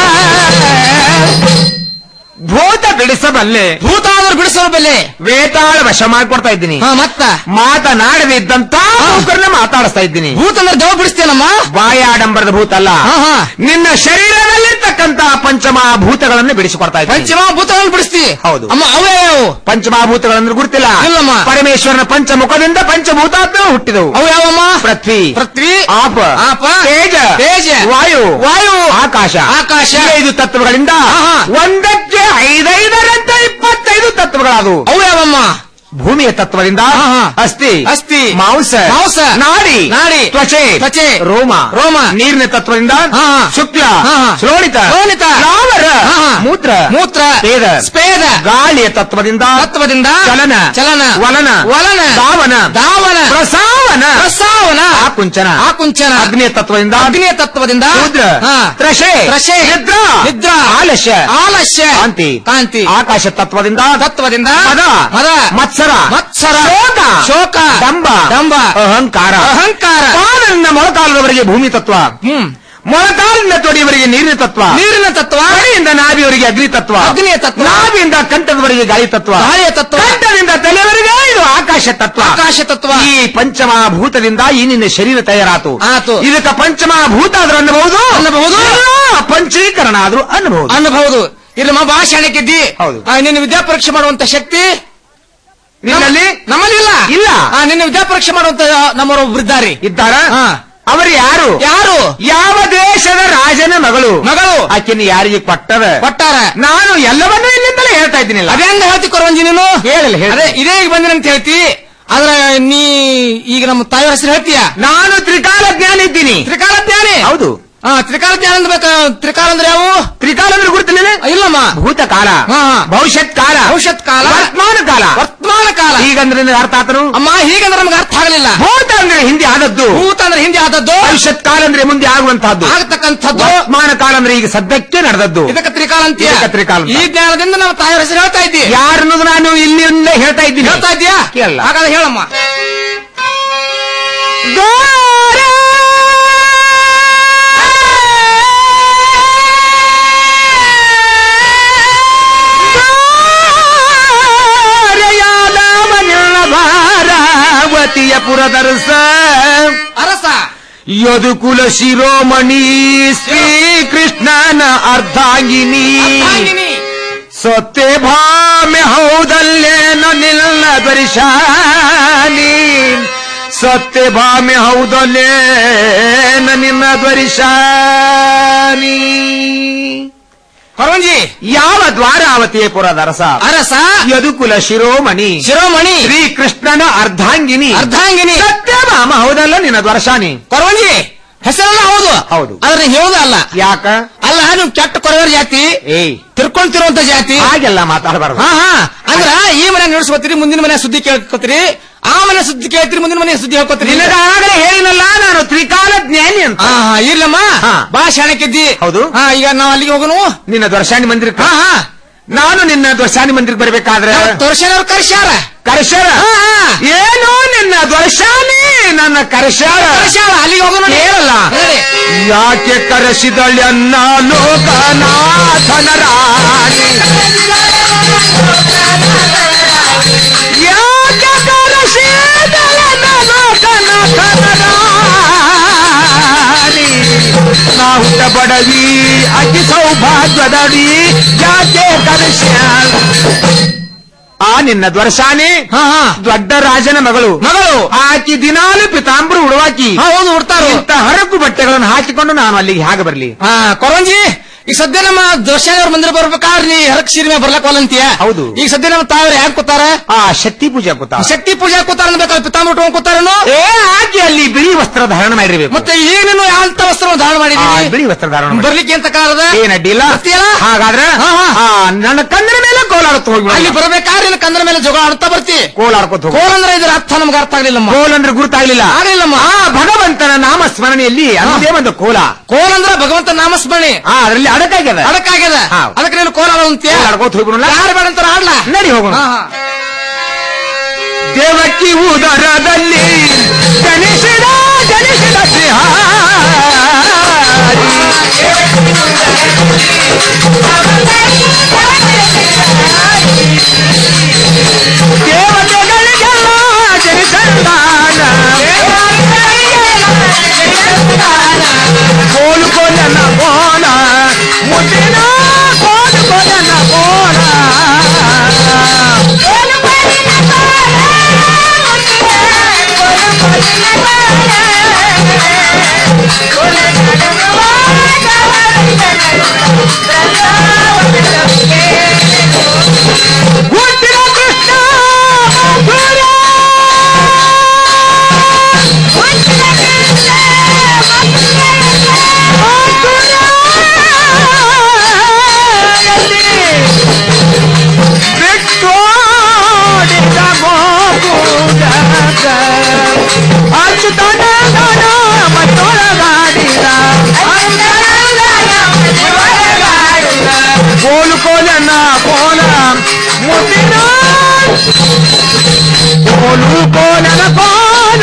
ಭೂತ ಬಿಡಿಸಬಲ್ಲೆ ಭೂತ ಆದ್ರೂ ಬಿಡಿಸೋರು ಬೆಲೆ ವೇತಾಳ ವಶ ಮಾಡ್ಕೊಡ್ತಾ ಇದ್ದೀನಿ ಹಾ ಮತ್ತ ಮಾತನಾಡದಿದ್ದಂತ ಮೂಕರನ್ನ ಮಾತಾಡಿಸ್ತಾ ಇದ್ದೀನಿ ಭೂತ ಅಂದ್ರೆ ದೆವ್ವ ಬಿಡಿಸ್ತೇನಮ್ಮ ಬಾಯಾಡಂಬರದ ಭೂತ ಅಲ್ಲ ಹಾ, ಹಾ. ನಿನ್ನ ಶರೀರದಲ್ಲಿರ್ತಕ್ಕಂತ ಪಂಚಮಹಾಭೂತಗಳನ್ನು ಬಿಡಿಸಿಕೊಡ್ತಾ ಇದ್ದೀನಿ ಪಂಚಮಹಾಭೂತಗಳನ್ನು ಬಿಡಿಸ್ತಿ ಹೌದು. ಅಮ್ಮ ಅವೇ ಯಾವು ಪಂಚಮಹಾಭೂತಗಳಂದ್ರೆ ಗುರುತಿಲ್ಲ ಇಲ್ಲಮ್ಮ. ಪರಮೇಶ್ವರನ ಪಂಚಮುಖದಿಂದ ಪಂಚಭೂತಾತ್ಮ ಹುಟ್ಟಿದವು ಅವು ಯಾವಮ್ಮ ಪೃಥ್ವಿ ಪೃಥ್ವಿ ಆಪ ಆಪ, ತೇಜ ತೇಜ, ವಾಯು ವಾಯು, ಆಕಾಶ ಆಕಾಶ. ಈ ಐದು ತತ್ವಗಳಿಂದ ಹಾ, ಹಾ. ಒಂದಕ್ಕೆ ಐದೈದರಂತ ಇಪ್ಪತ್ತೈದು ತತ್ವಗಳಾದವು ಅವು ಯಾವಮ್ಮ ಭೂಮಿಯ ತತ್ವದಿಂದ ಹಾ, ಹಾ. ಅಸ್ಥಿ ಅಸ್ಥಿ, ಮಾಂಸ ಮಾಂಸ, ನಾಡಿ ನಾಡಿ, ತ್ವಚೆ ತ್ವಚೆ, ರೋಮ ರೋಮ, ನೀರಿನ ತತ್ವದಿಂದ ಹಾ, ಹಾ. ಶುಕ್ಲ ಹಾ, ಹಾ. ಶ್ರೋಣಿತ ಶ್ರೋಣಿತ, ಲಾವರ ಹಾ, ಹಾ. ಮೂತ್ರ ಮೂತ್ರ, ಸ್ಪೇದ ಸ್ಪೇದ, ಗಾಳಿಯ ತತ್ವದಿಂದ ತತ್ವದಿಂದ ಚಲನ ಚಲನ, ವಲನ ವಲನ, ಧಾವನ ಧಾವನ, ಪ್ರಸಾವನ ಪ್ರಸಾವನ, ಆಕುಂಚನ ಆಕುಂಚನ, ಅಗ್ನಿಯ ತತ್ವದಿಂದ ಅಗ್ನಿಯ ತತ್ವದಿಂದ ಶೂದ್ರ ಹಾ. ತ್ರಷೆ ತ್ರಷೆ, ನಿದ್ರಾ ನಿದ್ರಾ, ಆಲಸ್ಯ ಆಲಸ್ಯ, ಕಾಂತಿ ಕಾಂತಿ, ಆಕಾಶ ತತ್ವದಿಂದ ತತ್ವದಿಂದ ಮದ ಮದ, ಮತ್ಸರ ಮತ್ಸರ, ಶೋಕ ಶೋಕ, ದಂಭ ದಂಭ, ಅಹಂಕಾರ ಅಹಂಕಾರ, ಪಾದದಿಂದ ಮೊಳಕಾಲದವರೆಗೆ ಭೂಮಿ ತತ್ವ ಹ್ಮ್ ಮೊಳಕಾಲಿಂದ ತೊಡಿಯವರೆಗೆ ನೀರಿನ ತತ್ವ ನೀರಿನ ತತ್ವ ಕಡೆಯಿಂದ ನಾಭಿಯವರೆಗೆ ಅಗ್ನಿ ತತ್ವ ಅಗ್ನಿಯ ತತ್ವ, ನಾಭಿಯಿಂದ ಕಂಠದವರೆಗೆ ಗಾಳಿ ತತ್ವ ಗಾಳಿಯ ತತ್ವ, ಕಂಠದಿಂದ ತಲೆಯವರೆಗೆ ಇದು ಆಕಾಶ ತತ್ವ ಆಕಾಶ ತತ್ವ, ಈ ಪಂಚಮಹಾಭೂತದಿಂದ ಈ ನಿನ್ನ ಶರೀರ ತಯಾರಾತು ಆತು. ಇದಕ್ಕ ಪಂಚಮಹಾಭೂತ ಆದ್ರೂ ಅನ್ನಬಹುದು ಅನ್ನಬಹುದು. ಇಲ್ಲ, ಪಂಚೀಕರಣ ಆದ್ರೂ ಅನ್ನಬಹುದು ಅನ್ನಬಹುದು ಇಲ್ಲಮ್ಮ ಭಾಷಣಕ್ಕಿದ್ದಿ ಹೌದು. ನಿನ್ನ ವಿದ್ಯಾ ಪರೀಕ್ಷೆ ಮಾಡುವಂತ ಶಕ್ತಿ ನಿನ್ನಲ್ಲಿ ನಮ್ಮ- ನಮ್ಮಲ್ಲಿ ಇಲ್ಲ ಇಲ್ಲ. ಆ, ನಿನ್ನ ವಿದ್ಯಾ ಪರೀಕ್ಷೆ ಮಾಡುವಂತ ನಮ್ಮವರೊಬ್ರು ಇದ್ದಾರೆ ಇದ್ದಾರ ಹಾ. ಅವರು ಯಾರು ಯಾರು ಯಾವ ದೇಶದ ರಾಜನ ಮಗಳು ಮಗಳು ಆಕೆನ ಯಾರಿಗೆ ಕೊಟ್ಟದ ಕೊಟ್ಟಾರ ನಾನು ಎಲ್ಲವನ್ನೂ ಇಲ್ಲಿಂದಲೇ ಹೇಳ್ತಾ ಇದ್ದೀನಿಲ್ಲ ಅದೇ ಹಂಗ ಹೇಳ್ತಿ ಕೊರವಂಜಿ ನೀನು ಹೇಳಲ್ಲ ಹೇಳ ಅದೇ ಇದೇ ಈಗ ಬಂದಿನ ಅಂತ ಹೇಳ್ತಿ ಆದ್ರೆ ನೀ ಈಗ ನಮ್ಮ ತಾಯಿ ಹೆಸರು ಹೇಳ್ತೀಯ ನಾನು ತ್ರಿಕಾಲ ಜ್ಞಾನ ಇದ್ದೀನಿ ತ್ರಿಕಾಲ ಜ್ಞಾನಿ ಹೌದು ಹಾ ತ್ರಿಕಾಲ ಜ್ಞಾನ ಅಂದ್ರೆ ಬೇಕಾ ತ್ರಿಕಾಲ ಅಂದ್ರೆ ಯಾವ ತ್ರಿಕಾಲ ಅಂದ್ರೆ ಗುರುತಿಲ್ಲ ಇಲ್ಲಮ್ಮ ಭೂತಕಾಲ ಹಾ, ಹಾ. ಭವಿಷ್ಯತ್ ಕಾಲ ಭವಿಷ್ಯತ್ ಕಾಲ ವರ್ತಮಾನ ಕಾಲ ವರ್ತಮಾನ ಕಾಲ ಹೀಗಂದ್ರೆ ನಿನಗೆ ಅರ್ಥ ಆತನು ಅಮ್ಮ ಹೀಗಂದ್ರೆ ನಮ್ಗೆ ಅರ್ಥ ಆಗಲಿಲ್ಲ ಭೂತ ಅಂದ್ರೆ ಹಿಂದೆ ಆದದ್ದು ಭೂತ ಅಂದ್ರೆ ಹಿಂದೆ ಆದದ್ದು ಭವಿಷ್ಯತ್ ಕಾಲ ಅಂದ್ರೆ ಮುಂದೆ ಆಗುವಂತಹದ್ದು ಆಗತಕ್ಕಂಥದ್ದು ವರ್ತಮಾನ ಕಾಲ ಅಂದ್ರೆ ಈಗ ಸದ್ಯಕ್ಕೆ ನಡೆದದ್ದು ಇದಕ್ಕೆ ತ್ರಿಕಾಲ ಅಂತೀಯ ಇದಕ್ಕೆ ತ್ರಿಕಾಲ ಅಂತ. ಈ ಜ್ಞಾನದಿಂದ ನಮ್ಮ ತಾಯಿಯ ಹೆಸರು ಹೇಳ್ತಾ ಇದ್ದಿ ಯಾರನ್ನೋದು ನಾನು ಇಲ್ಲಿಂದ ಹೇಳ್ತಾ ಇದ್ದೀನಿ ಹೇಳ್ತಾ ಇದ್ದೀಯಾ ಕೇಳಲ್ಲ ಹಾಗಾದ್ರೆ ಹೇಳಮ್ಮ ಭಾರಾವತಿಯ ಪುರದರಸ ಅರಸ ಯದುಕುಲ ಶಿರೋಮಣಿ ಶ್ರೀ ಕೃಷ್ಣನ ಅರ್ಧಾಂಗಿನಿ ಸೊತ್ತೆ ಭಾಮೆ ಹೌದಲ್ಲೇನ ನಿಲ್ಲ ದ್ವರಿಶಾನಿ ಸತ್ಯ ಭಾಮೆ ಹೌದಲ್ಲೇನ ನಿನ್ನ ದ್ವರಿಶಾನಿ ಕೊರವಂಜಿ ಯಾವ ದ್ವಾರಾವತಿಯ ಪುರದ ಅರಸ ಅರಸ ಯದುಕುಲ ಶಿರೋಮಣಿ ಶಿರೋಮಣಿ ಶ್ರೀ ಕೃಷ್ಣನ ಅರ್ಧಾಂಗಿನಿ ಅರ್ಧಾಂಗಿನಿ ಸತ್ಯಭಾಮ ಹೌದಲ್ಲ ನಿನ್ನ ದ್ವರ್ಶಾನಿ ಕೊರವಂಜಿ ಹೆಸರೆಲ್ಲ ಹೌದು ಹೌದು ಆದ್ರೆ ಹೇಳುದು ಅಲ್ಲ ಯಾಕ ಅಲ್ಲ ನೀವು ಕೆಟ್ಟ ಕೊರವರ ಜಾತಿ ಏಯ್ ತಿರ್ಕೊಂತಿರುವಂತ ಜಾತಿ ಹಾಗೆಲ್ಲ ಮಾತಾಡಬಾರ್ದು ಹಾ ಹಾ ಅಂದ್ರ ಈ ಮನೆ ನಡೆಸ್ಕೋತೀರಿ ಮುಂದಿನ ಮನೆ ಸುದ್ದಿ ಕೇಳ್ಕೊತೀರಿ ಆ ಮನೆ ಸುದ್ದಿ ಕೇಳ್ತೀರಿ ಮುಂದಿನ ಮನೆ ಸುದ್ದಿ ಹೇಳ್ಕೊತೀರಿ ನಿನಗಾಗಲೇ ಹೇಳಿನಲ್ಲ ನಾನು ತ್ರಿಕಾಲ ಜ್ಞಾನಿ ಅಂತ ಹಾ ಹಾ ಇರ್ಲಮ್ಮ ಹಾ. ಬಾ ಶಾಣಕ್ಕಿದ್ದಿ ಹೌದು ಹಾ ಈಗ ನಾವ್ ಅಲ್ಲಿಗೆ ಹೋಗೋನು ನಿನ್ನ ದ್ವರ್ಶಾನಿ ಮಂದಿರಕ್ಕೆ ಹಾ ಹಾ ನಾನು ನಿನ್ನ ದ್ವರ್ಶಾನಿ ಮಂದಿರಕ್ಕೆ ಬರ್ಬೇಕಾದ್ರೆ ತೋರ್ಸನವ್ರು ಕರ್ಸ್ಯಾರ ಕರ್ಶರ ಹಾ, ಹಾ. ಏನು ನಿನ್ನ ದ್ವರ್ಶಾನಿ ನನ್ನ ಕರ್ಶಾರ ಕರ್ಸ್ಯಾರ ಅಲ್ಲಿಗೆ ಹೋಗೋನು ಕೇಳಲ್ಲ ಹೇಳಿ. ಯಾಕೆ ಕರೆಸಿದಳ್ಯನ್ನ ಲೋಕನಾಥನ ರಾಣಿ ಯಾಕೆ ಕರೆಸಿದಳನ್ನ ಲೋಕನಾಥನ ರಾಣಿ ನಾ ಹುಟ್ಟ ಬಡವಿ ಅತಿ ಸೌಭಾಗ್ಯದಡಿ ಯಾಕೆ ಕರೆಸ್ಯ ಆ ನಿನ್ನ ದ್ವರ್ಶಾನಿ ಹಾ ಹಾ ದೊಡ್ಡ ರಾಜನ ಮಗಳು ಮಗಳು ಆಕಿ ದಿನಾಲು ಪಿತಾಂಬರು ಉಡುವಾಕಿ ಹಾ ಹೌದು ಉಡ್ತಾರು ಇಂಥ ಹರಕು ಬಟ್ಟೆಗಳನ್ನು ಹಾಕಿಕೊಂಡು ನಾನು ಅಲ್ಲಿಗೆ ಹೇಗೆ ಬರಲಿ ಹಾ ಕೊರಂಜಿ ಈಗ ಸದ್ಯ ನಮ್ಮ ದೋಷಾನವ್ರ ಮಂದಿರ ಬರ್ಬೇಕಾದ್ರೆ ನೀ ಹರಕ್ ಸೀರೆ ಬರ್ಲಕ್ ಅಂತೀಯ ಹೌದು. ಈಗ ಸದ್ಯ ನಮ್ಮ ತಾವ್ರು ಯಾಕೆ ಕೂತಾರ ಆ ಶಕ್ತಿ ಪೂಜೆ ಕೂತ ಶಕ್ತಿ ಪೂಜೆ ಕೂತಾರ ಅನ್ಬೇಕು ಪಿತಾಂಬ ಉಟ್ಕೊಂಡ್ ಕೂತಾರನು ಏ ಆಕೆ ಅಲ್ಲಿ ಬಿಳಿ ವಸ್ತ್ರ ಧಾರಣ ಮಾಡಿರ್ಬೇಕು ಮತ್ತೆ ಏನೇನು ಅಂತ ವಸ್ತ್ರ ಧಾರಣ ಆ, ಮಾಡಿದೀನಿ ಬಿಳಿ ವಸ್ತ್ರ ಧಾರಣ ಮಾಡಿ. ಬರ್ಲಿಕ್ಕೆ ಅಂತ ಕಾರದ ಏನ್ ಅಡ್ಡಿಲ್ಲ ಬರ್ತೀಯಲ್ಲ? ಹಾಗಾದ್ರೆ ಹಾ, ಹಾ. ಆ, ನನ್ನ ಕಣ್ಣಿನ ಮೇಲೆ ಕೋಲಾಡುತ್ತ ಹೋಗಿ ಅಲ್ಲಿ ಬರ್ಬೇಕಾದ್ರೆ ನಿನ್ನ ಕಂದ್ರ ಮೇಲೆ ಜಗಳ ಆಡ್ತಾ ಬರ್ತಿ ಕೋಲಾಡ್ಕೊತ ಹೋಗಿ ಕೋಲ್ ಅಂದ್ರೆ ಇದ್ರ ಅರ್ಥ ನಮ್ಗೆ ಅರ್ಥ ಆಗ್ಲಿಲ್ಲಮ್ಮ ಕೋಲ್ ಅಂದ್ರೆ ಗುರುತಾಗ್ಲಿಲ್ಲ ಆಗ್ಲಿಲ್ಲಮ್ಮ ಆ ಭಗವಂತನ ನಾಮ ಸ್ಮರಣೆಯಲ್ಲಿ ಅದೇ ಒಂದು ಕೋಲ ಕೋಲ್ ಅಂದ್ರೆ ಭಗವಂತ ನಾಮಸ್ಮರಣೆ ಆ ಅದರಲ್ಲಿ ಅಡಕಾಗ್ಯದ ಅಡಕಾಗ್ಯದ ಹಾ. ಅದಕ್ಕೆ ನೀನು ಕೋಲ್ ಆಡೋಂತೀಯ ಕೋಲಾಡ್ಕೊತ ಹೋಗ್ಬಿಡೋಣ ಯಾರು ಬೇಡ ಅಂತಾರ ಆಡ್ಲಾ ನಡಿ ಹೋಗೋಣ ಹಾ, ಹಾ. ದೇವಕಿ ಉದರದಲ್ಲಿ ಜನಿಸಿದ ಜನಿಸಿದ ದೇವತೆಗಳಿಗೆಲ್ಲ ಜನಿಸಂದಾನ ಕೋಲು ಕೊಲ್ಲನ ಕೋಲ ಮುದ್ದಿನ ಕೋಲು ಕೊಲ್ಲನ ಕೋಲ ಹುಟ್ಟಿದ ಕೃಷ್ಣ ಮಧುರ ಬಿಟ್ಟೋಡಿದ ಗೋಕುಲದ ಅಚ್ಚುತನ ಮತ್ತೊಳಗಾಡಿದ ಕೋಲು ಕೋಲನ ಕೋಲ ಮುದ್ದಿನ ಕೋಲು ಕೋಲನ ಕೋಲ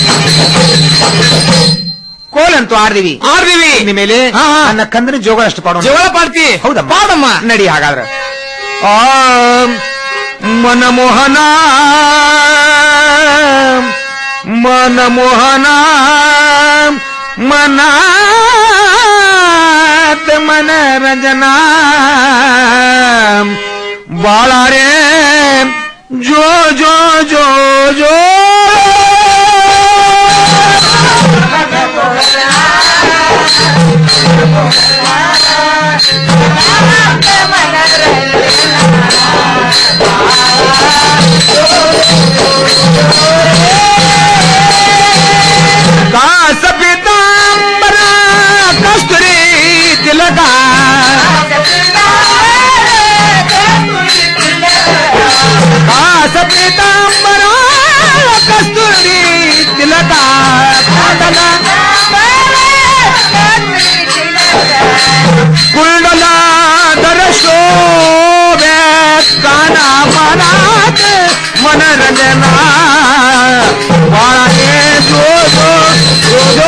ಕೋಲಂತೂ ಆಡ್ದಿವಿ ಆಡ್ದಿವಿ ಇನ್ನು ಮೇಲೆ ಹಾ, ಹಾ. ನನ್ನ ಕಂದನ ಜೋಗ ಅಷ್ಟು ಪಾಡೋಣ ಜಗಳ ಪಾಡ್ತಿ ಹೌದಮ್ಮ ಪಾಡಮ್ಮ ನಡಿ ಹಾಗಾದ್ರೆ ಆ ಮನಮೋಹನ ಮನಮೋಹನ ಮನ ಮನರಂಜನ ಬಾಳಾರೆ ಜೋ ಜೋ ಜೋ ಜೋ Thank you. ಮನರಂಜನ ಬಾಳೇ ಜೋ ಜೋ ಜೋ ಜೋ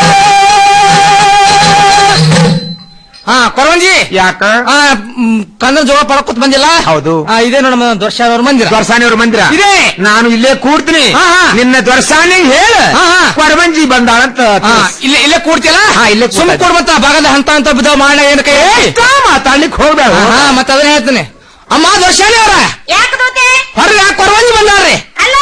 ಹಾ ಕೊರವಂಜಿ ಯಾಕ ಕನ್ನಡ ಜೋಗ ಪಡಕೋತ್ ಬಂದಿಲ್ಲ ಹೌದು ಆ, ಇದೇ ನೋಡ ದೊರ್ಶಾನವ್ರ ಮಂದಿರ ದೊರ್ಸಾನಿಯವ್ರ ಮಂದಿರ ಇದೆ ನಾನು ಇಲ್ಲೇ ಕೂಡ್ತೀನಿ ಹಾ, ಹಾ. ನಿನ್ನ ದೊರ್ಸಾನಿ ಹೇಳ ಹಾ, ಹಾ. ಕೊರವಂಜಿ ಬಂದಾಳಂತ ಹಾ, ಇಲ್ಲೇ ಇಲ್ಲೇ ಕೂಡ್ತಿಯಲ್ಲ ಹಾ, ಇಲ್ಲೇ ಸುಮ್ ಕೂಡ್ತಾ ಕೊಡ್ ಮತ್ತ ಭಾಗದ ಹಂತ ಅಂತ ಬಿದ್ದಾವ ಮಾಡ ಏನ್ ಕೈ ಮಾತಾಡ್ಲಿಕ್ಕೆ ಹೋಗ್ಬೇಡ ಹಾ ಮತ್ತ ಅದನ್ನ ಹೇಳ್ತೀನಿ ಅಮ್ಮ ದರ್ಶಾನಿ ಅವ್ರ ಹೊರಗೆ ಯಾಕೆ ಕೊರವಂಜಿ ಬಂದಾರ್ರಿ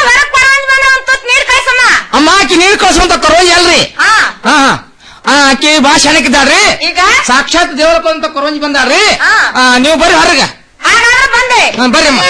ಅಮ್ಮ ಆಕಿ ನೀರ್ ಕಳ್ಸುವಂತ ಕೊರವಂಜಿ ಅಲ್ರಿ ಹಾ ಹಾ ಆ, ಆಕಿ ಬಾ ಶಾಣಕ್ಕಿದ್ದಾಳ್ರಿ ಈಗ? ಸಾಕ್ಷಾತ್ ದೇವರಪ್ಪ ಅಂತ ಕೊರವಂಜಿ ಬಂದಾಳ್ರಿ ಆ, ನೀವು ಬರ್ರಿ ಹೊರಗ ಬಂದೆ ಹಾ, ಬರ್ರಿ ಅಮ್ಮ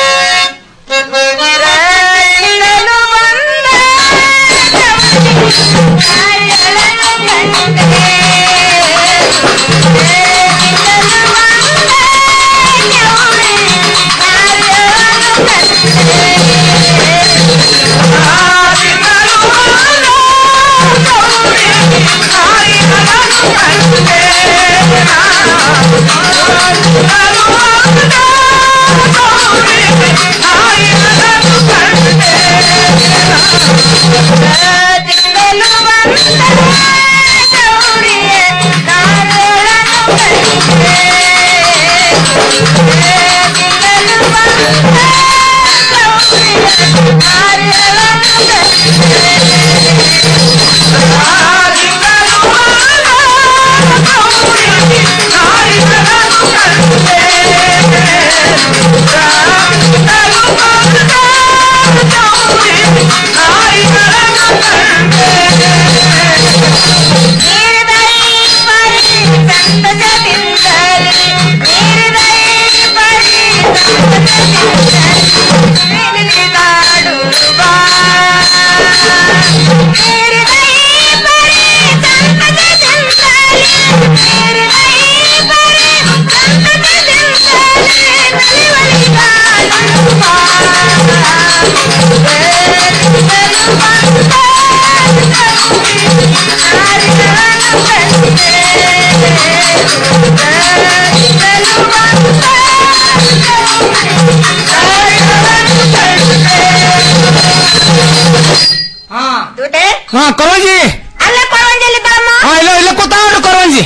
ಹಾ ಕೊರವಂಜಿ ಅಲ್ಲ ಕೊರವಂಜಲ್ಲಿ ಬಾಮ್ಮ ಹಾ ಇಲ್ಲ ಇಲ್ಲ ಕೂತಾವ್ರಿ ಕೊರವಂಜಿ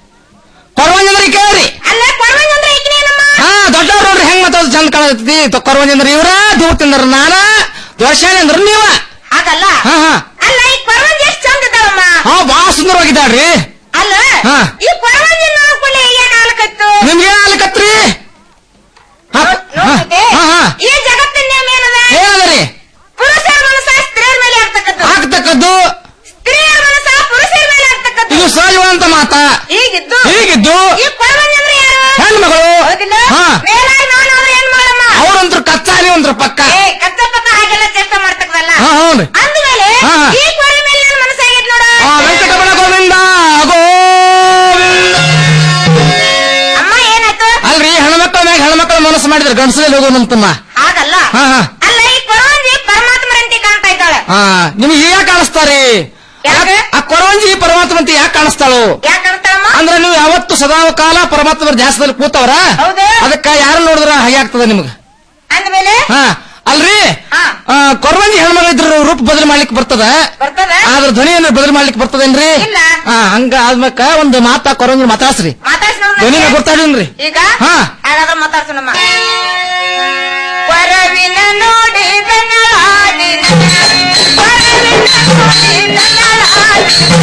ಕೊರವಂಜಿ ಅಂದ್ರೆ ಕೇಳ್ರಿ ಅಲ್ಲ ಕೊರವಂಜಿ ಅಂದ್ರೆ ಈಗಿನೇನಮ್ಮ ಹಾ ದೊಡ್ಡವ್ರು ನೋಡ್ರಿ ಹೆಂಗ್ ಮಾತಾಡೋದು ಚಂದ ಕಾಣತೈತಿ ಕೊರವಂಜಿ ಅಂದ್ರೆ ಇವ್ರ ದೂರ ತಿಂದ್ರ ನಾನ ದೋಷಾಣಿ ಅಂದ್ರೆ ನೀವ ಹಾಗಲ್ಲ ಹಾ ಹಾ ಅಲ್ಲ ಈ ಕೊರವಂಜಿ ಎಷ್ಟು ಚಂದ ಇದ್ದಾವಮ್ಮ ಹಾ ಬಾಳ ಸುಂದರವಾಗಿದ್ದಾಳ್ರಿ ಅಲ್ಲ ಹಾ. ಈ ಕೊರವಂಜಿ ನೋಡ್ಕೊಳ್ಳಿ ಏನ್ ಆಲಕತ್ತು ನಿಮ್ಗೆ ಏನ್ ಆಗ್ಲಿಕತ್ರಿ ಹಾ, ಹಾ, ನೋಡ್ತಿದ್ದೆ? ಹಾ, ಹಾ. ಈ ಜಗತ್ತಿನ ನೇಮ ಏನದ ಏನದ್ರಿ ಪುರುಷರ ಮನಸ್ಸ ಸ್ತ್ರೀಯರ ಮೇಲೆ ಆಗ್ತಕ್ಕದ್ದು ಆಗ್ತಕ್ಕದ್ದು ಸ್ತ್ರೀಯರ ಮನಸ್ಸ ಪುರುಷರ ಮೇಲೆ ಆಗ್ತಕ್ಕದ್ದು ಇದು ಸಹಜವಾದಂತ ಮಾತ ಹೀಗಿದ್ದು ಹೀಗಿದ್ದು ಈ ಕೊರವಂಜಿ ಅಂದ್ರೆ ಯಾರು ಹೆಣ್ಮಗಳು ಹೌದಿಲ್ಲ ಹಾ ಮೇಲಾಗಿ ನಾನು ಅವ್ರು ಏನ್ ಮಾಡಮ್ಮ ಅವ್ರಂತ್ರ ಕಚ್ಚಾ ನೀವಂತ್ರ ಪಕ್ಕ ಏ ಕಚ್ಚ ಪಕ್ಕ ಹಾಗೆಲ್ಲ ಚೇಷ್ಟ ಮಾಡ್ತಕ್ಕದಲ್ಲ ಹಾ ಹೌನ್ರಿ ಅಂದ್ಮೇಲೆ ಹಾ, ಹಾ. ಈ ಕೊರಿ ಮೇಲೆ ನನ್ನ ಮನಸ್ಸಾಗೈತ್ ನೋಡ ಆ ವೆಂಕಟರಮಣ ಗೋವಿಂದ ಗೋವಿಂದ ಅಮ್ಮ ಏನಾಯ್ತು ಅಲ್ರಿ ಹೆಣ್ಮಕ್ಳ ಮ್ಯಾಗ ಹೆಣ್ಮಕ್ಳ ಮನಸ್ಸು ಮಾಡಿದ್ರೆ ಗಂಡಸಲ್ಲಿ ಹೋಗೋಣಂತಮ್ಮ ಹಾಗಲ್ಲ ಹಾ ಹಾ ಅಲ್ಲ ಈ ಕೊರವಂಜಿ ಪರಮಾತ್ಮರಂತೆ ಕಾಣ್ತಾ ಇದ್ದಾಳೆ ಹಾ ನಿಮ್ಗೆ ಯಾಕೆ ಕಾಣಿಸ್ತಾರಿ ಯಾಕೆ? ಆ ಕೊರವಂಜಿ ಪರಮಾತ್ಮ ಅಂತ ಯಾಕೆ ಕಾಣಿಸ್ತಾಳು ಯಾಕೆ ಕಾಣ್ತಾಳಮ್ಮ ಅಂದ್ರೆ ನೀವು ಯಾವತ್ತು ಸದಾ ಕಾಲ ಪರಮಾತ್ಮರ ಧ್ಯಾಸದಲ್ಲಿ ಕೂತವ್ರ ಹೌದು. ಅದಕ್ಕ ಯಾರು ನೋಡಿದ್ರ ಹಾಗೆ ಆಗ್ತದ ನಿಮ್ಗೆ ಅಂದ್ಮೇಲೆ ಹಾ ಅಲ್ರಿ ಹಾ. ಆ, ಕೊರವಂಜಿ ಹೆಣ್ಮಗಳ ಇದ್ರ ರೂಪ ಬದಲು ಮಾಡ್ಲಿಕ್ಕೆ ಬರ್ತದ ಬರ್ತದ ಆದ್ರ ಧ್ವನಿಯನ್ನು ಬದಲು ಮಾಡ್ಲಿಕ್ಕೆ ಬರ್ತದೇನ್ರಿ ಇಲ್ಲ. ಹಾ ಹಂಗ ಆದ್ಮೇಕ ಒಂದು ಮಾತಾ ಕೊರವಂಜಿ ಮಾತಾಡ್ಸ್ರಿ ಮಾತಾಡ್ಸಿ ನೋಡು ಧ್ವನಿನ ನನಗೆ. ಗೊತ್ತಾಡಿನ್ರಿ ಈಗ ಹಾ. ಹಾಗಾದ್ರೆ ಮಾತಾಡ್ಸೋಣಮ್ಮ ಕೊರವಿನ ನೋಡಿ ಬೆನ್ನಲಾದಿನ ಕೊರವಿನ ನೋಡಿ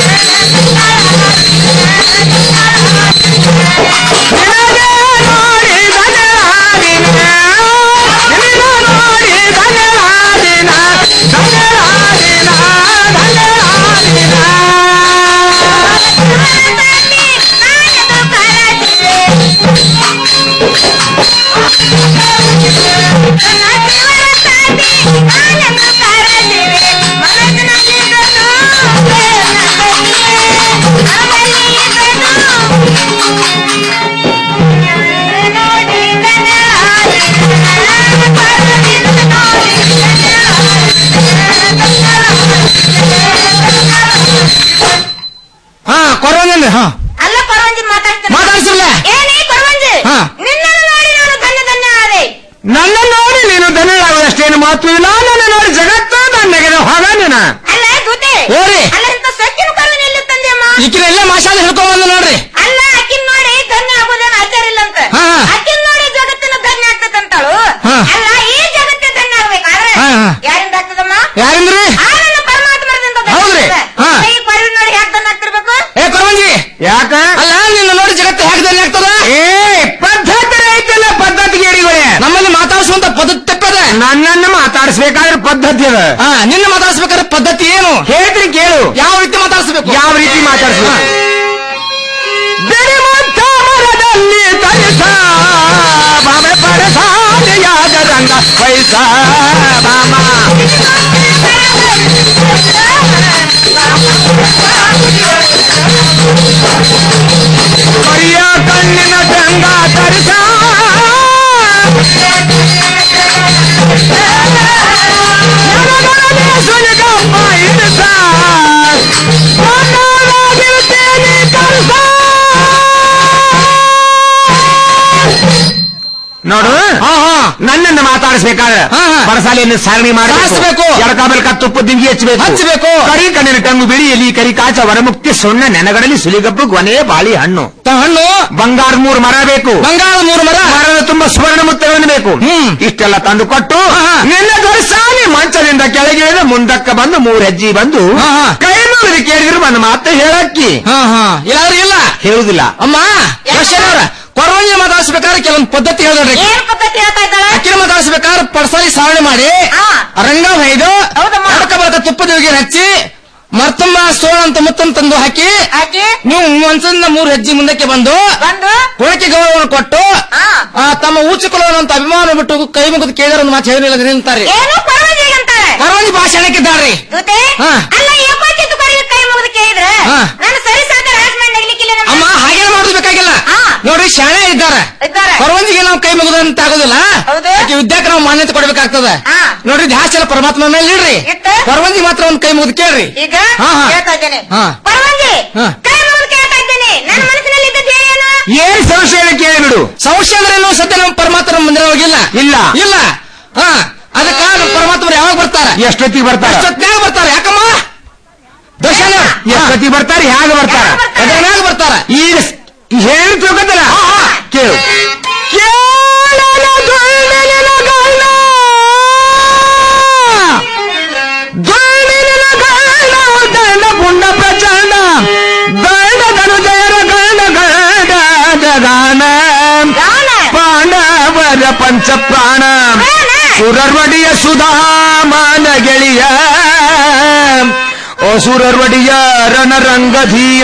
ಹಾ ಕೊರವಂಜಿ ಹಾ ಅಲ್ಲ ಕೊರವಂಜಿ ಮಾತಾಡ್ತಾನೆ ಮಾತಾಡ್ಸಿಲ್ಲ ಏನೇ ಕೊರವಂಜಿ ಹಾ. ನಿನ್ನನ್ನು ನೋಡಿ ನಾನು ಧನ್ಯ ಧನ್ಯ ಆದೆ ನನ್ನ ನೋಡಿ ನೀನು ಧನ್ಯಳಾಗುದಷ್ಟೇ ಮತ್ತೇನು ಮಾತು ಇಲ್ಲ ನನ್ನ ನೋಡಿ ಜಗತ್ತ ನನಗೆ ಹೋಗ ನೀನ ಅಲ್ಲ ದೂತೆ ಓರಿ. ಅಲ್ಲ ಇಂತ ಸೊಕ್ಕಿನ ಕರುವಿನ ಎಲ್ಲಿ ತಂದೆಯಮ್ಮ ಈಕಿನ ಎಲ್ಲ ಮಾಷಾಲ ಹಿಡ್ಕೊಂಡ್ ಬಂದ ನೋಡ್ರಿ ಅಲ್ಲ ಅಕ್ಕಿನ ನೋಡಿ ಧನ್ಯ ಆಗೋದೇನು ಆಚಾರ ಇಲ್ಲ ಅಂತ ಹಾ. ಅಕ್ಕಿನ ನೋಡಿ ಜಗತ್ತಿನ ಧನ್ಯ ಆಗ್ತದಂತಾಳು ಹಾ. ಅಲ್ಲ ಈ ಜಗತ್ತೇ ಧನ್ಯ ಆಗ್ಬೇಕಾದ್ರೆ ಹಾ, ಹಾ. ಯಾರಿಂದ ಆಗ್ತದಮ್ಮ ಯಾರಿಂದ್ರಿ ಆ ನನ್ನ ಪರಮಾತ್ಮರದಿಂದ ಧನ್ಯ ಹೌದ್ರಿ? ಆಗ್ತದೆ. ಹಾ. ಈ ಕರುವಿನ ನೋಡಿ ಯಾಕೆ ಧನ್ಯ ಆಗ್ತಿರ್ಬೇಕು ಏ ಕೊರವಂಜಿ ಯಾಕ ಅಲ್ಲ ನಿನ್ನ ನೋಡಿ ಜಗತ್ತು ಹೇಗೆ ಧನ್ಯ ಆಗ್ತದ ಏ ಪದ್ಧತಿ ಐತಲ್ಲ ಪದ್ಧತಿ ಗೇಡಿಗಳೇ ನಮ್ಮಲ್ಲಿ ಮಾತಾಡಿಸುವಂತ ಪದ್ಧತಿ ತಪ್ಪದ ನನ್ನನ್ನ ಮಾತಾಡಿಸ್ಬೇಕಾದ್ರೆ ಪದ್ಧತಿ ಅದ ಹಾ ನಿನ್ನ ಮಾತಾಡಿಸ್ಬೇಕಾದ್ರೆ ಪದ್ಧತಿ ಏನು ಹೇಳ್ತೀನಿ ಕೇಳು ಯಾವ ರೀತಿ ಮಾತಾಡಿಸ್ಬೇಕು ಯಾವ ರೀತಿ ಮಾತಾಡಿಸ್ಬೇಕು ಬೆಳೆಮಂತ ಮರದಲ್ಲಿ ತರಿಸ ಬಾಬೆ ಪರಸಾಲೆಯಾದ ರಂಗ ಪೈಸ ಬಾಮ ಕರಿಯ ಕಣ್ಣಿನ ಗಂಗ ತರಿಸ ಎಡಗಡೆ ಸುಲಿಗಪ್ಪ ಇರಿಸ ಬಂದವನಾಗಿರುತ್ತೇನೆ ಕರಿಸ ನೋಡು ನನ್ನನ್ನು ಮಾತಾಡಿಸ್ಬೇಕಾದ್ರೆ ಬರಸಾಲೆಯನ್ನು ಸರಣಿ ಮಾಡಬೇಕು ಎಡಕ ಬೆಳಕ ತುಪ್ಪ ದಿಂಗಿ ಹಚ್ಚಬೇಕು ಹಚ್ಚಬೇಕು ಕರಿ ಕಣ್ಣಿನ ಟಂಗು ಬಿಳಿಯಲ್ಲಿ ಕರಿ ಕಾಚ ವರಮುಕ್ತಿ ಸೊಣ್ಣ ನೆನಗಡಲಿ ಸುಲಿಗಬ್ಬು ಗೊನೆ ಬಾಳಿ ಹಣ್ಣು ಹಣ್ಣು ಬಂಗಾರ ಮೂರು ಮರ ಬೇಕು ಬಂಗಾರ ಮೂರು ಮರ ಮರದ ತುಂಬಾ ಸುವರ್ಣ ಮುತ್ತಗಳನ್ನು ಬೇಕು ಇಷ್ಟೆಲ್ಲ ತಂದು ಕೊಟ್ಟು ನಿನ್ನ ದೊರಸಾನಿ ಮಂಚದಿಂದ ಕೆಳಗಿಳಿದ ಮುಂದಕ್ಕ ಬಂದು ಮೂರು ಹೆಜ್ಜೆ ಬಂದು ಕೈ ಮುಗಿದು ಕೇಳಿದ್ರು ನನ್ನ ಮಾತು ಹೇಳಕ್ಕಿ ಇಲ್ಲಾದ್ರೆ ಇಲ್ಲ ಹೇಳುದಿಲ್ಲ ಅಮ್ಮ ಕೊರವಂಜಿ ಮಾತಾಡಿಸ್ಬೇಕಾದ್ರೆ ಕೆಲವೊಂದು ಪದ್ಧತಿ ಹೇಳಿದ್ರಿ ಏನ್ ಪದ್ಧತಿ ಹೇಳ್ತಾ ಇದ್ದಾಳೆ ಅಕ್ಕಿನ ಮಾತಾಡಿಸ್ಬೇಕಾದ್ರೆ ಪರ್ಸಾಲಿ ಸಾವಣೆ ಮಾಡಿ ರಂಗ ಹೊಯ್ದು ಅಡಕ ಬರಕ ತುಪ್ಪದ ಹಚ್ಚಿ ಮರ್ತಂಬ ಸೋಳ ಅಂತ ಮುತ್ತನ್ನು ತಂದು ಹಾಕಿ ಹಾಕಿ ನೀವು ಮಂಚದಿಂದ ಮೂರು ಹೆಜ್ಜೆ ಮುಂದಕ್ಕೆ ಬಂದು ಬಂದು ಕೊಳಕೆ ಗೌರವವನ್ನು ಕೊಟ್ಟು ಆ, ತಮ್ಮ ಊಚಿಕೊಳ್ಳೋಣ ಅಂತ ಅಭಿಮಾನ ಬಿಟ್ಟು ಕೈ ಮುಗಿದು ಕೇಳಿದ್ರೆ ಒಂದು ಮಾತು ಹೇಳಿಲ್ಲ ನಿಂತಾರೆ ಏನು ಪರವಾಗಿ ಅಂತಾರೆ ಪರವಾಗಿ ಭಾಷಣಕ್ಕಿದ್ದಾರೆ ದೂತೆ ಹಾ. ಅಲ್ಲ ಎಪ್ಪತ್ತಿದ್ದು ಕರುವಿನ ಕೈ ಮುಗಿದು ಕೇಳಿದ್ರೆ ಹಾ. ನಾನು ಸರಿ ಸಾಧ ರಾಜಮಾನ್ ನಗ್ಲಿಕ್ಕಿಲ್ಲ ನಮ್ಮ ಅಮ್ಮ ಹಾಗೆ ಮಾಡೋದು ಬೇಕಾಗಿಲ್ಲ ನೋಡ್ರಿ ಶಾಣೆ ಇದ್ದಾರೆ ಇದ್ದಾರೆ. ಪರವಂಜಿಗೆ ನಾವು ಕೈ ಮುಗಿದಂತ ಆಗೋದಿಲ್ಲ ಆಕೆ ವಿದ್ಯಾಕ್ಕೆ ನಾವು ಮಾನ್ಯತೆ ಕೊಡ್ಬೇಕಾಗ್ತದೆ ನೋಡ್ರಿ ಧ್ಯಾಸ ಎಲ್ಲ ಪರಮಾತ್ಮ ಮೇಲೆ ಇಡ್ರಿ ಇಟ್ಟು? ಪರವಂಜಿ ಮಾತ್ರ ಒಂದು ಕೈ ಮುಗಿದು ಕೇಳ್ರಿ ಈಗ ಹಾ, ಹಾ. ಕೇಳ್ತಾ ಇದ್ದೇನೆ ಹಾ. ಪರವಾಗಿ ಹಾ. ಕೈ ಮುಗಿದು ಕೇಳ್ತಾ ಇದ್ದೇನೆ ನನ್ನ ಮನಸ್ಸಿನಲ್ಲಿ ಇದ್ದದ್ದು ಏನು ಏನ್ ಸಂಶಯ ಕೇಳಿಬಿಡು ಸಂಶಯ ಅಂದ್ರೆ ಏನು ಸದ್ಯ ನಮ್ಮ ಪರಮಾತ್ಮ ನಮ್ಮ ಮಂದಿರ ಹೋಗಿಲ್ಲ ಇಲ್ಲ ಇಲ್ಲ ಹಾ ಅದಕ್ಕ ನಮ್ಮ ಪರಮಾತ್ಮರು ಯಾವಾಗ ಬರ್ತಾರೆ ಎಷ್ಟೊತ್ತಿಗೆ ಬರ್ತಾರೆ ಎಷ್ಟೊತ್ತಿನಾಗ ಬರ್ತಾರೆ ಯಾಕಮ್ಮ ದರ್ಶನ ಎಷ್ಟೊತ್ತಿಗೆ ಬರ್ತಾರೆ ಹೇಗೆ ಬರ್ತಾರೆ ಎದ್ರನ್ಯಾಗ ಬರ್ತಾರೆ ಈಗ ಹೇಳಿ ತಿಳ್ಕೊತಾರ ಕೇಳು ಕೇಳಲ ದುರ್ಮಿಲಿನ ಗಾನ. ದುರ್ಮಿಲಿನ ಗಾನ, ದಂಡ ಪುಂಡ ಪ್ರಚಂಡ ದಂಡ ಧನು ಜಯರ ಗಂಡ ಗಂಡ ಗಾನ ಪಾಂಡವರ ಪಂಚ ಪ್ರಾಣ ಸುರರ್ವಡಿಯ ಸುಧಾಮನ ಗೆಳೆಯ ಓ ಸುರರ್ವಡಿಯ ರಣರಂಗಧೀರ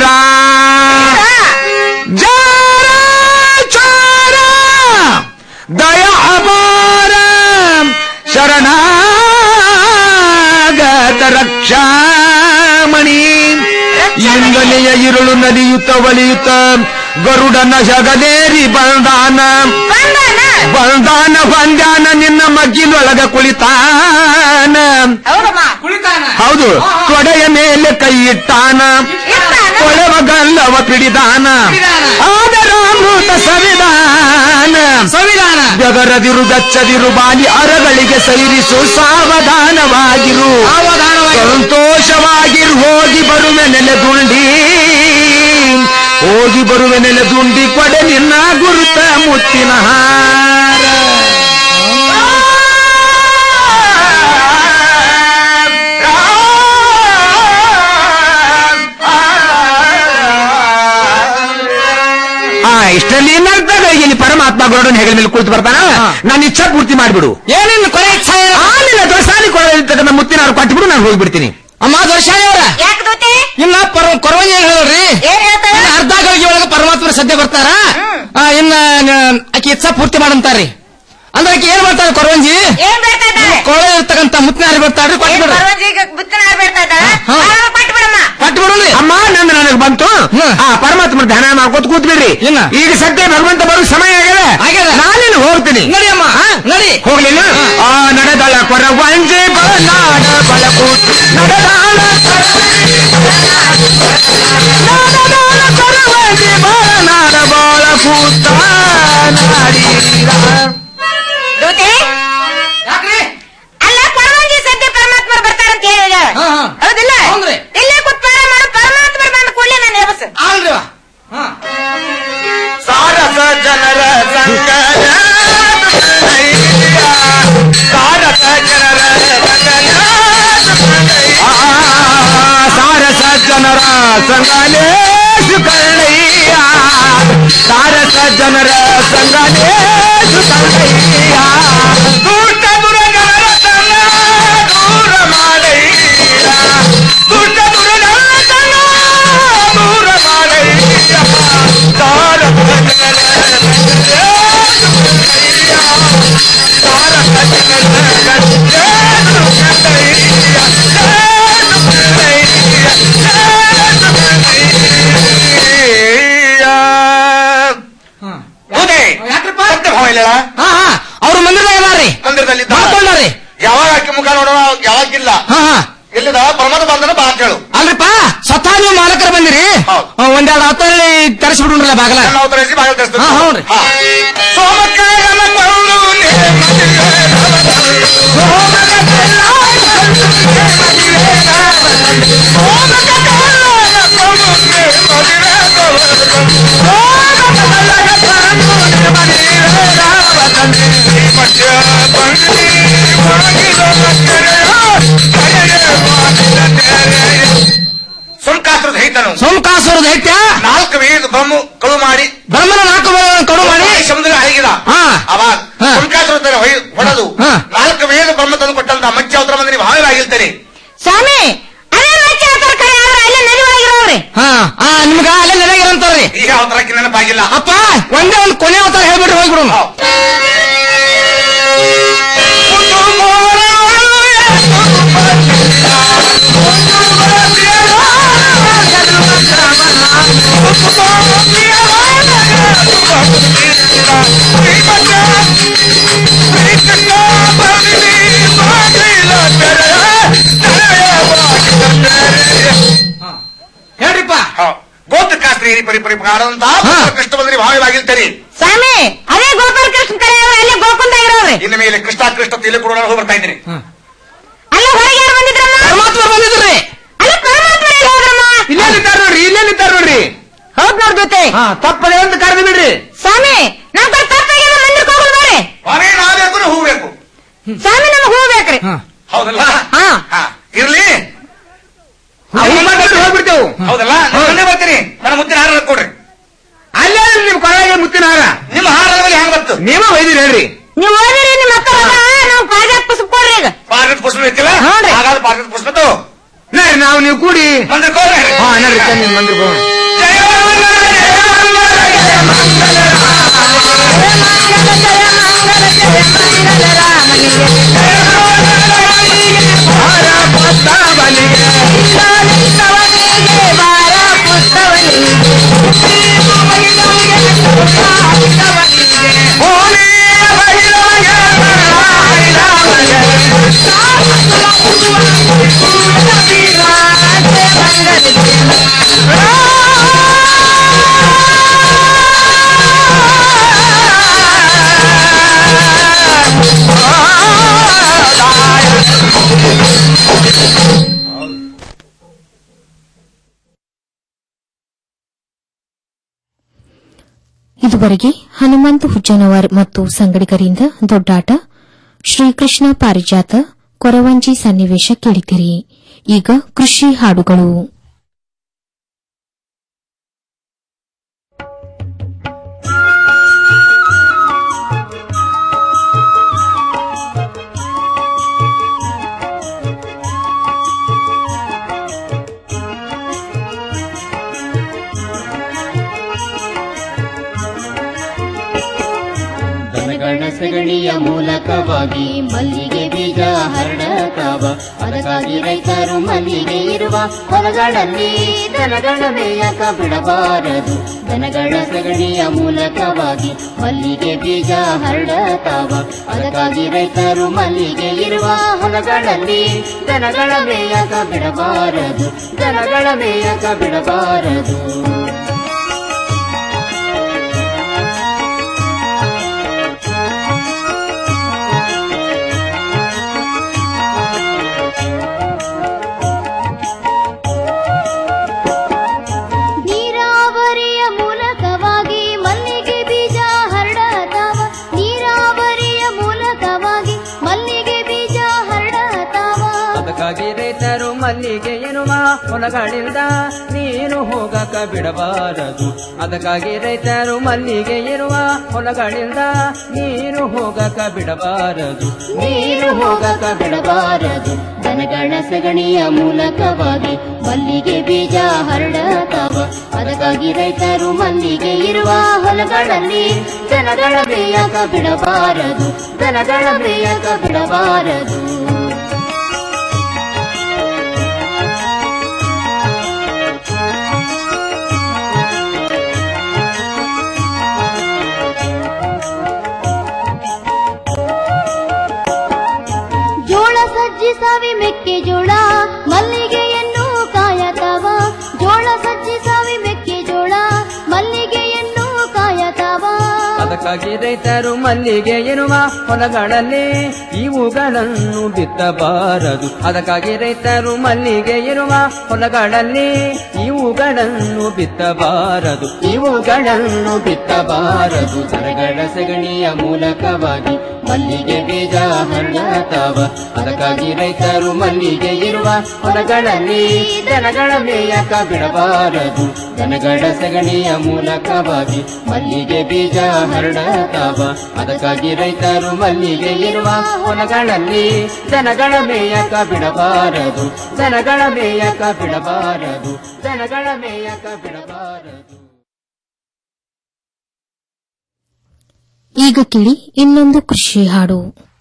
ಜಾರ ಚಾರ ದಯ ಅಪಾರ ಶರಣಾಗತ ರಕ್ಷಾಮಣಿ ಇಂಗನೆಯ ಇರುಳು ನಲಿಯುತ್ತ ಒಲಿಯುತ್ತ ಗರುಡನ ಜಗದೇರಿ ಬಂದಾನ ಬಂದಾನ ಬಂದಾನ ನಿನ್ನ ಮಗ್ಗಿಲೊಳಗ ಕುಳಿತಾನ ಹೌದು ತೊಡೆಯ ಮೇಲೆ ಕೈ ಇಟ್ಟಾನ ಕೊಳವ ಗಲ್ಲವ ಪಿಡಿದಾನ ಆದರಾಮೃತ ಸಂವಿಧಾನ ಸಂವಿಧಾನ ಬೆದರದಿರು ಬೆಚ್ಚದಿರು ಬಾಲಿ ಅರಗಳಿಗೆ ಸೈರಿಸು ಸಾವಧಾನವಾಗಿರು ಸಂತೋಷವಾಗಿರು ಹೋಗಿ ಬರುವೆ ನೆಲೆದುಂಡಿ ಹೋಗಿ ಬರುವೆ ನೆಲೆದುಂಡಿ ಕೊಡೆ ನಿನ್ನ ಗುರುತ ಮುತ್ತಿನ ಹಾರ ಆ ಇಷ್ಟರಲ್ಲಿ ಏನಾಗ್ತದೆ ಇಲ್ಲಿ ಪರಮಾತ್ಮ ಗರುಡನ ಹೆಗಲ ಮೇಲೆ ಕುಳಿತು ಬರ್ತಾನ ನಾನು ಇಚ್ಛಾ ಪೂರ್ತಿ ಮಾಡಿಬಿಡು ಏನೇನು ಕೊನೆ ಇಚ್ಛೆ ಆಮೇಲೆ ದೋಸಾಲಿ ಕೊಡತಕ್ಕಂಥ ಮುತ್ತಿನ ಅವ್ರು ಕೊಟ್ಬಿಡು ನಾನು ಹೋಗ್ಬಿಡ್ತೀನಿ ಅಮ್ಮ ದೋಷಾಲಿ ಅವರ ಯಾಕೆ ದೂತೆ ಇನ್ನ ಪರ ಕೊರವಂಜಿ ಏನ್ ಹೇಳ್ರಿ ಏನ್ ಹೇಳ್ತಾರೆ ಇನ್ನ ಅರ್ಧ ಗಳಿಗೆ ಒಳಗೆ ಪರಮಾತ್ಮನ ಸದ್ಯ ಬರ್ತಾರ ಆ, ಇನ್ನ ನ- ಆಕೆ ಇಚ್ಛಾ ಪೂರ್ತಿ ಮಾಡಂತಾರ್ರಿ ಅಂದ್ರೆ ಆಕೆ ಏನ್ ಮಾಡ್ತಾರೆ ಕೊರವಂಜಿ ಏನ್ ಬೇಡ್ತಾ ಇದ್ದಾರೆ ಕೊಳ ಇರ್ತಕ್ಕಂಥ ಮುತ್ತಿನ ಬರ್ತಾರ್ರಿ ಏನ್ ಕೊಟ್ಬಿಡ್ರಿ ಪರವಾಗಿಗ ಬುತ್ತಿನ ಆಡ್ಬೇಡ್ತಾ ಇದ್ದಾರೆ ಪಟ್ಟು ಬಿಡಮ್ಮ ಕೊಟ್ಟು ಬಿಡ್ರಿ ಅಮ್ಮ ನನ್ನ ನನಗೆ ಬಂತು ಆ ಪರಮಾತ್ಮ ಧ್ಯಾನ ಮಾಡ್ಕೊತ ಕೂತ್ ಬಿಡ್ರಿ ಈಗ ಸದ್ಯ ಭಗವಂತ ಬರೋ ಸಮಯ ಆಗಿದೆ ನಾನೇನು ಹೋಗ್ತೀನಿ ನಡಿ ಅಮ್ಮ ನಡಿ ಹೋಗ್ಲಿಲ್ಲ ಆ ನಡೆದಳ ಕೊರವಂಜಿ ಬನಾಡ ಬಳಕೂತ್ ನಡೆದಾಳ ನಡೆದಾಳ ಕೊರವಂಜಿ ಬನಾಡ ಬಳಕೂತ ನಾಡೀರ ದೂತೆ ಹಾಡ್ರಿ ಇವ. ಸಾರಸ ಜನರ ಸಂಗ ಸಾರಸ ಜನರ ಸಾರಸ ಜನರ ಸಂಗನೇ ಸುಕಳ್ಳಯ್ಯ ಸಾರಸ ಜನರ ಸಂಗನೇ ಸುಕಳ್ಳಯ್ಯ ದುಷ್ಟ ದುರ ಜನರ ಸಂಗ ದೂರ ಮಾಡಯ್ಯ ದುಷ್ಟ ದುರ ಜನರ ಸಂಗ ದೂರ ಮಾಡಯ್ಯ ಸಾರಸ ಜನರ ಅವ್ರು ಮಂದಿರದಾಗ ಅದಾರ್ರಿ ಮಂದಿರದಲ್ಲಿ ಮಾಡ್ಕೊಂಡಾರಿ ಯಾವಾಗ ಅಕ್ಕಿ ಮುಖ ನೋಡೋಣ ಯಾವಾಗಿಲ್ಲ ಹಾ ಹಾ ಇಲ್ಲದ ಪ್ರಮೋದ ಬಂದನ ಬಾ ಅಂತ ಹೇಳು ಅಲ್ರಿಪ್ಪ ಸ್ವತಃ ನೀವು ಮಾಲಕರು ಬಂದಿರಿ ಆ, ಒಂದೆರಡು ಹತ್ತಲ್ಲಿ ತರಿಸ್ಬಿಡ್ರಲ್ಲ ಬಾಗಲ ನಾವು ತರಿಸಿ ಬಾಗಿಲು ತೆರೆಸ್ತೀವಿ. ಹಾ ಹೌದ್ರಿ ಹಾ. ಸೋಮಕಾಯನ ಕೊಳ್ಳು ನೇ ಸುಂಕಾಸುರ ದೈತನು ಸೋಮಕಾಸುರ ದೈತ್ಯ ನಾಲ್ಕು ವೇದ ಬ್ರಹ್ಮ ಕಳು ಮಾಡಿ ಬ್ರಹ್ಮನ ನಾಲ್ಕು ವೇದಗಳನ್ನು ಕಡು ಮಾಡಿ ಸಮುದ್ರ ಅಡಗಿದ ಹಾ. ಅವಾಗ ಹಾ. ಸುಂಕಾಸುರ ತರ ಹೊಯ್- ಹೊಡೆದು ಹಾ. ನಾಲ್ಕು ವೇದ ಬ್ರಹ್ಮ ತಂದು ಕೊಟ್ಟಂತ ಮಧ್ಯ ಅವತರ ಮಂದಿ ಭಾವವಾಗಿರ್ತಾರೆ ಸ್ವಾಮಿ ಅದೇ ಮಚ್ಚ ಅವತಾರ ಕರೆ ಆದ್ರೆ ಅಲ್ಲೇ ನದಿ ಒಳಗಿರೋವ್ರಿ ಹಾ ಆ ನಿಮ್ಗ ಅಲ್ಲೇ ನೆಲೆಗಿರಂತಾರ್ರಿ ಈಗ ಅವತಾರಕ್ಕೆ ನೆನಪಾಗಿಲ್ಲ ಅಪ್ಪ ಒಂದೇ ಒಂದು ಕೊನೆ ಅವತಾರ ಹೇಳ್ಬಿಟ್ರಿ ಹೋಗ್ಬಿಡು ಹೇಳ್ರಿಪ್ಪ ಗೋತ್ರ ಕಾಸ್ತ್ರಿ ಪರಿ ಪರಿ ಆಡಂತ ಕೃಷ್ಣ ಬಂದ್ರಿ ಭಾವವಾಗಿರ್ತಾರೆ ಸ್ವಾಮಿ ಅದೇ ಗೋಪಾಲ ಕೃಷ್ಣ ಕರೆ ಆದ್ರೆ ಅಲ್ಲೇ ಗೋಕುಂದಾಗಿರೋವ್ರಿ ಇನ್ನು ಮೇಲೆ ಕೃಷ್ಣ ಕೃಷ್ಣ ತಿಳಿ ಕೂಡ ಹೋಗಿ ಬರ್ತಾ ಇದ್ದೀನಿ ಅಲ್ಲ ಹೊರಗೆ ಯಾರು ಬಂದಿದ್ರಮ್ಮ ಪರಮಾತ್ಮ ಬಂದಿದ್ರಿ ಅಲ್ಲ ಪರಮಾತ್ಮ ಎಲ್ಲಿ ಹೋದ್ರಮ್ಮ ಇಲ್ಲೇ ನಿಂತಾರ ನೋಡ್ರಿ ಇಲ್ಲೇ ನಿಂತಾರ ನೋಡ್ರಿ ಹೌದ್ ನೋಡ್ಬೇತೆ ಹಾ ತಪ್ಪದೆ ಅಂತ ಕರೆದು ಬಿಡ್ರಿ ಸ್ವಾಮಿ ನಮ್ ಕಡೆ ತಪ್ಪಾಗಿದೆ ಮಂದಿರಕ್ಕೆ ಹೋಗೋದು ಬರ್ರಿ ಹೊರಗೆ ನಾವೇಕು ಹೂ ಬೇಕು ಸ್ವಾಮಿ ನಮ್ಗೆ ಹೂ ಬೇಕ್ರಿ ಹೌದಲ್ಲ ಹಾ ಹಾ, ಇರ್ಲಿ ಹೋಗ್ಬಿಡ್ತೇವು ಹೌದಲ್ಲ ನಾನು ಮನೆ ಬರ್ತೀನಿ ನನ್ನ ಮುತ್ತಿನ ಹಾರ ಕೊಡ್ರಿ ಅಲ್ಲೇ ನಿಮ್ ಕೊಳಗೆ ಮುತ್ತಿನ ಹಾರ ನಿಮ್ಮ ಹಾರದ ಮೇಲೆ ಹೆಂಗ್ ಬತ್ತು ನೀವ ಒಯ್ದಿರಿ ಹೇಳ್ರಿ ನೀವು ಓದಿರಿ ನಿಮ್ಮ ಅಕ್ಕ ನಾವು ಪಾಜಾಕ್ ಪುಸ್ತಕ ಕೊಡ್ರಿ ಈಗ ಪಾರ್ಗತ್ ಪುಷ್ಪ ಬೇಕಿಲ್ಲ ಹೌದ್ರಿ. ಹಾಗಾದ್ರೆ ಪಾರ್ಗತ್ ಪುಷ್ಪ ತಗೋ ನಡ್ರಿ ನಾವು ನೀವು ಕೂಡಿ ಮಂದಿರಕ್ಕೆ ಹೋಗ್ರಿ ಹಾ ನಡ್ರಿ ಚಂದ ಮಂದಿರ ಹೋಗೋಣ ಇದುವರೆಗೆ ಹನುಮಂತ ಹುಜ್ಜನವರ್ ಮತ್ತು ಸಂಗಡಿಗರಿಂದ ದೊಡ್ಡಾಟ ಶ್ರೀಕೃಷ್ಣ ಪಾರಿಜಾತ ಕೊರವಂಜಿ ಸನ್ನಿವೇಶ ಕೇಳಿದಿರಿ ಈಗ ಕೃಷಿ ಹಾಡುಗಳು ದನಗಳ ಸಗಣಿಯ ಮೂಲಕವಾಗಿ ಮಲ್ಲಿಗೆ ಬೀಜ ಹರಡತಾವ ಅದಕ್ಕಾಗಿ ರೈತರು ಮಲ್ಲಿಗೆ ಇರುವ ಹೊಲಗಳಲ್ಲಿ ದನಗಳ ಮೇಯಕ ಬಿಡಬಾರದು ದನಗಳ ಸಗಣಿಯ ಮೂಲಕವಾಗಿ ಮಲ್ಲಿಗೆ ಬೀಜ ಹರಡತಾವ ಅದಕ್ಕಾಗಿ ರೈತರು ಮಲ್ಲಿಗೆ ಇರುವ ಹೊಲಗಳಲ್ಲಿ ದನಗಳ ಮೇಯಕ ಬಿಡಬಾರದು ದನಗಳ ಮೇಯಕ ಬಿಡಬಾರದು ನೀರಾವ ಅದಕ್ಕಾಗಿ ರೈತರು ಮಲ್ಲಿಗೆ ಎನ್ನುವ ಹೊಲಗಳಿಂದ ನೀರು ಹೋಗಕ ಬಿಡಬಾರದು ಅದಕ್ಕಾಗಿ ರೈತರು ಮಲ್ಲಿಗೆ ಇರುವ ಹೊಲಗಳಿಂದ ನೀರು ಹೋಗಕ ಬಿಡಬಾರದು ನೀರು ಹೋಗಕ ಬಿಡಬಾರದು ದನಗಳ ಸಗಣಿಯ ಮೂಲಕವಾಗಿ ಮಲ್ಲಿಗೆ ಬೀಜ ಹರಡತಾವ ಅದಕ್ಕಾಗಿ ರೈತರು ಮಲ್ಲಿಗೆ ಇರುವ ಹೊಲಗಳಲ್ಲಿ ದನಗಳ ಮೇಯಕ ಬಿಡಬಾರದು ದನಗಳ ಮೇಯಕ ಬಿಡಬಾರದು ಜೋಳ ಸಜ್ಜಿ ಸಾವಿ ಮೆಕ್ಕೆಜೋಳ ಮಲ್ಲಿಗೆಯನ್ನು ಕಾಯತಾವ ಜೋಳ ಸಜ್ಜಿ ಸಾವಿ ಮೆಕ್ಕೆಜೋಳ ಮಲ್ಲಿಗೆಯನ್ನು ಕಾಯತಾವ ಅದಕ್ಕಾಗಿ ರೈತರು ಮಲ್ಲಿಗೆ ಇರುವ ಹೊಲಗಳಲ್ಲಿ ಇವುಗಳನ್ನು ಬಿತ್ತಬಾರದು ಅದಕ್ಕಾಗಿ ರೈತರು ಮಲ್ಲಿಗೆ ಇರುವ ಹೊಲಗಳಲ್ಲಿ ಇವುಗಳನ್ನು ಬಿತ್ತಬಾರದು ಇವುಗಳನ್ನು ಬಿತ್ತಬಾರದು ದನಗಳ ಸಗಣಿಯ ಮೂಲಕವಾಗಿ ಮಲ್ಲಿಗೆ ಬೀಜ ಹರಡತಾವ ಅದಕ್ಕಾಗಿ ರೈತರು ಮಲ್ಲಿಗೆ ಇರುವ ಹೊಲಗಳಲ್ಲಿ ದನಗಳ ಮೇಯಕ ಬಿಡಬಾರದು ದನಗಳ ಸಗಣಿಯ ಮೂಲಕವಾಗಿ ಮಲ್ಲಿಗೆ ಬೀಜ ಹರಡತಾವ ಅದಕ್ಕಾಗಿ ರೈತರು ಮಲ್ಲಿಗೆ ಇರುವ ಹೊಲಗಳಲ್ಲಿ ದನಗಳ ಮೇಯಕ ಬಿಡಬಾರದು ದನಗಳ ಮೇಯಕ ಬಿಡಬಾರದು ದನಗಳ ಮೇಯಕ ಬಿಡಬಾರದು ಈಗ ಕೇಳಿ ಇನ್ನೊಂದು ಕೃಷಿ ಹಾಡು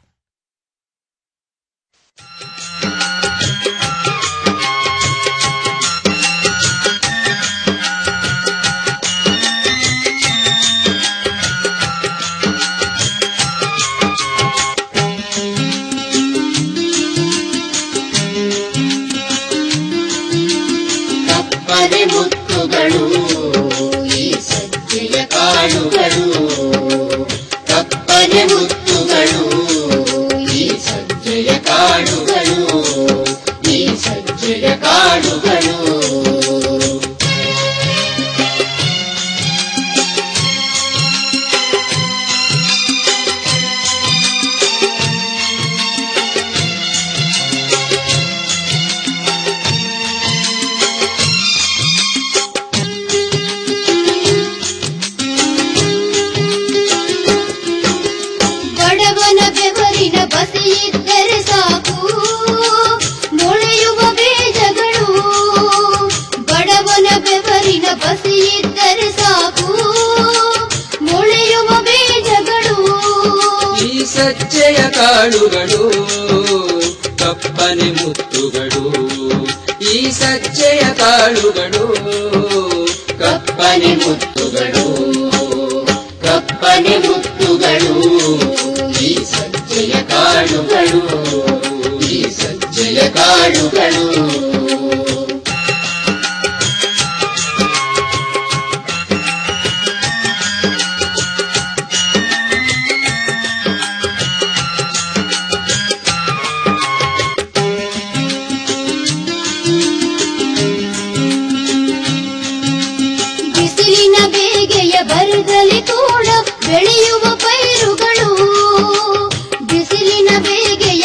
ಕಪ್ಪನೆ ಮುತ್ತುಗಳು ಈ ಸಜ್ಜೆಯ ಕಾಳುಗಳು ಕಪ್ಪನೆ ಮುತ್ತುಗಳು ಈ ಸಜ್ಜೆಯ ಕಾಳುಗಳು ಈ ಸಜ್ಜೆಯ ಕಾಳುಗಳು ಬಡವನ ಬೆವರಿನ ಬಸಿಯಿದ್ದರೆ ಸಾಕು ಮೊಳೆಯುವ ಬೀಜಗಳು ಬಡವನ ಬೆವರಿನ ಬಸಿಯಿದ್ದರೆ ಸಾಕು ಮೊಳೆಯುವ ಬೀಜಗಳು ಈ ಸಜ್ಜೆಯ ಕಾಳುಗಳು ಕಪ್ಪನೆ ಮುತ್ತುಗಳು ಈ ಸಜ್ಜೆಯ ಕಾಳುಗಳು ಕಪ್ಪನೆ ಮುತ್ತುಗಳು ಕಪ್ಪನೆ ಮುತ್ತುಗಳು ಈ ಸಜ್ಜೆಯ ಕಾಳುಗಳು ಈ ಸಜ್ಜೆಯ ಕಾಳುಗಳು ಬಿಸಿಲಿನ ಬೇಗೆಯ ಬರದಲ್ಲಿ ಕೂಡ ಬೆಳೆಯುವ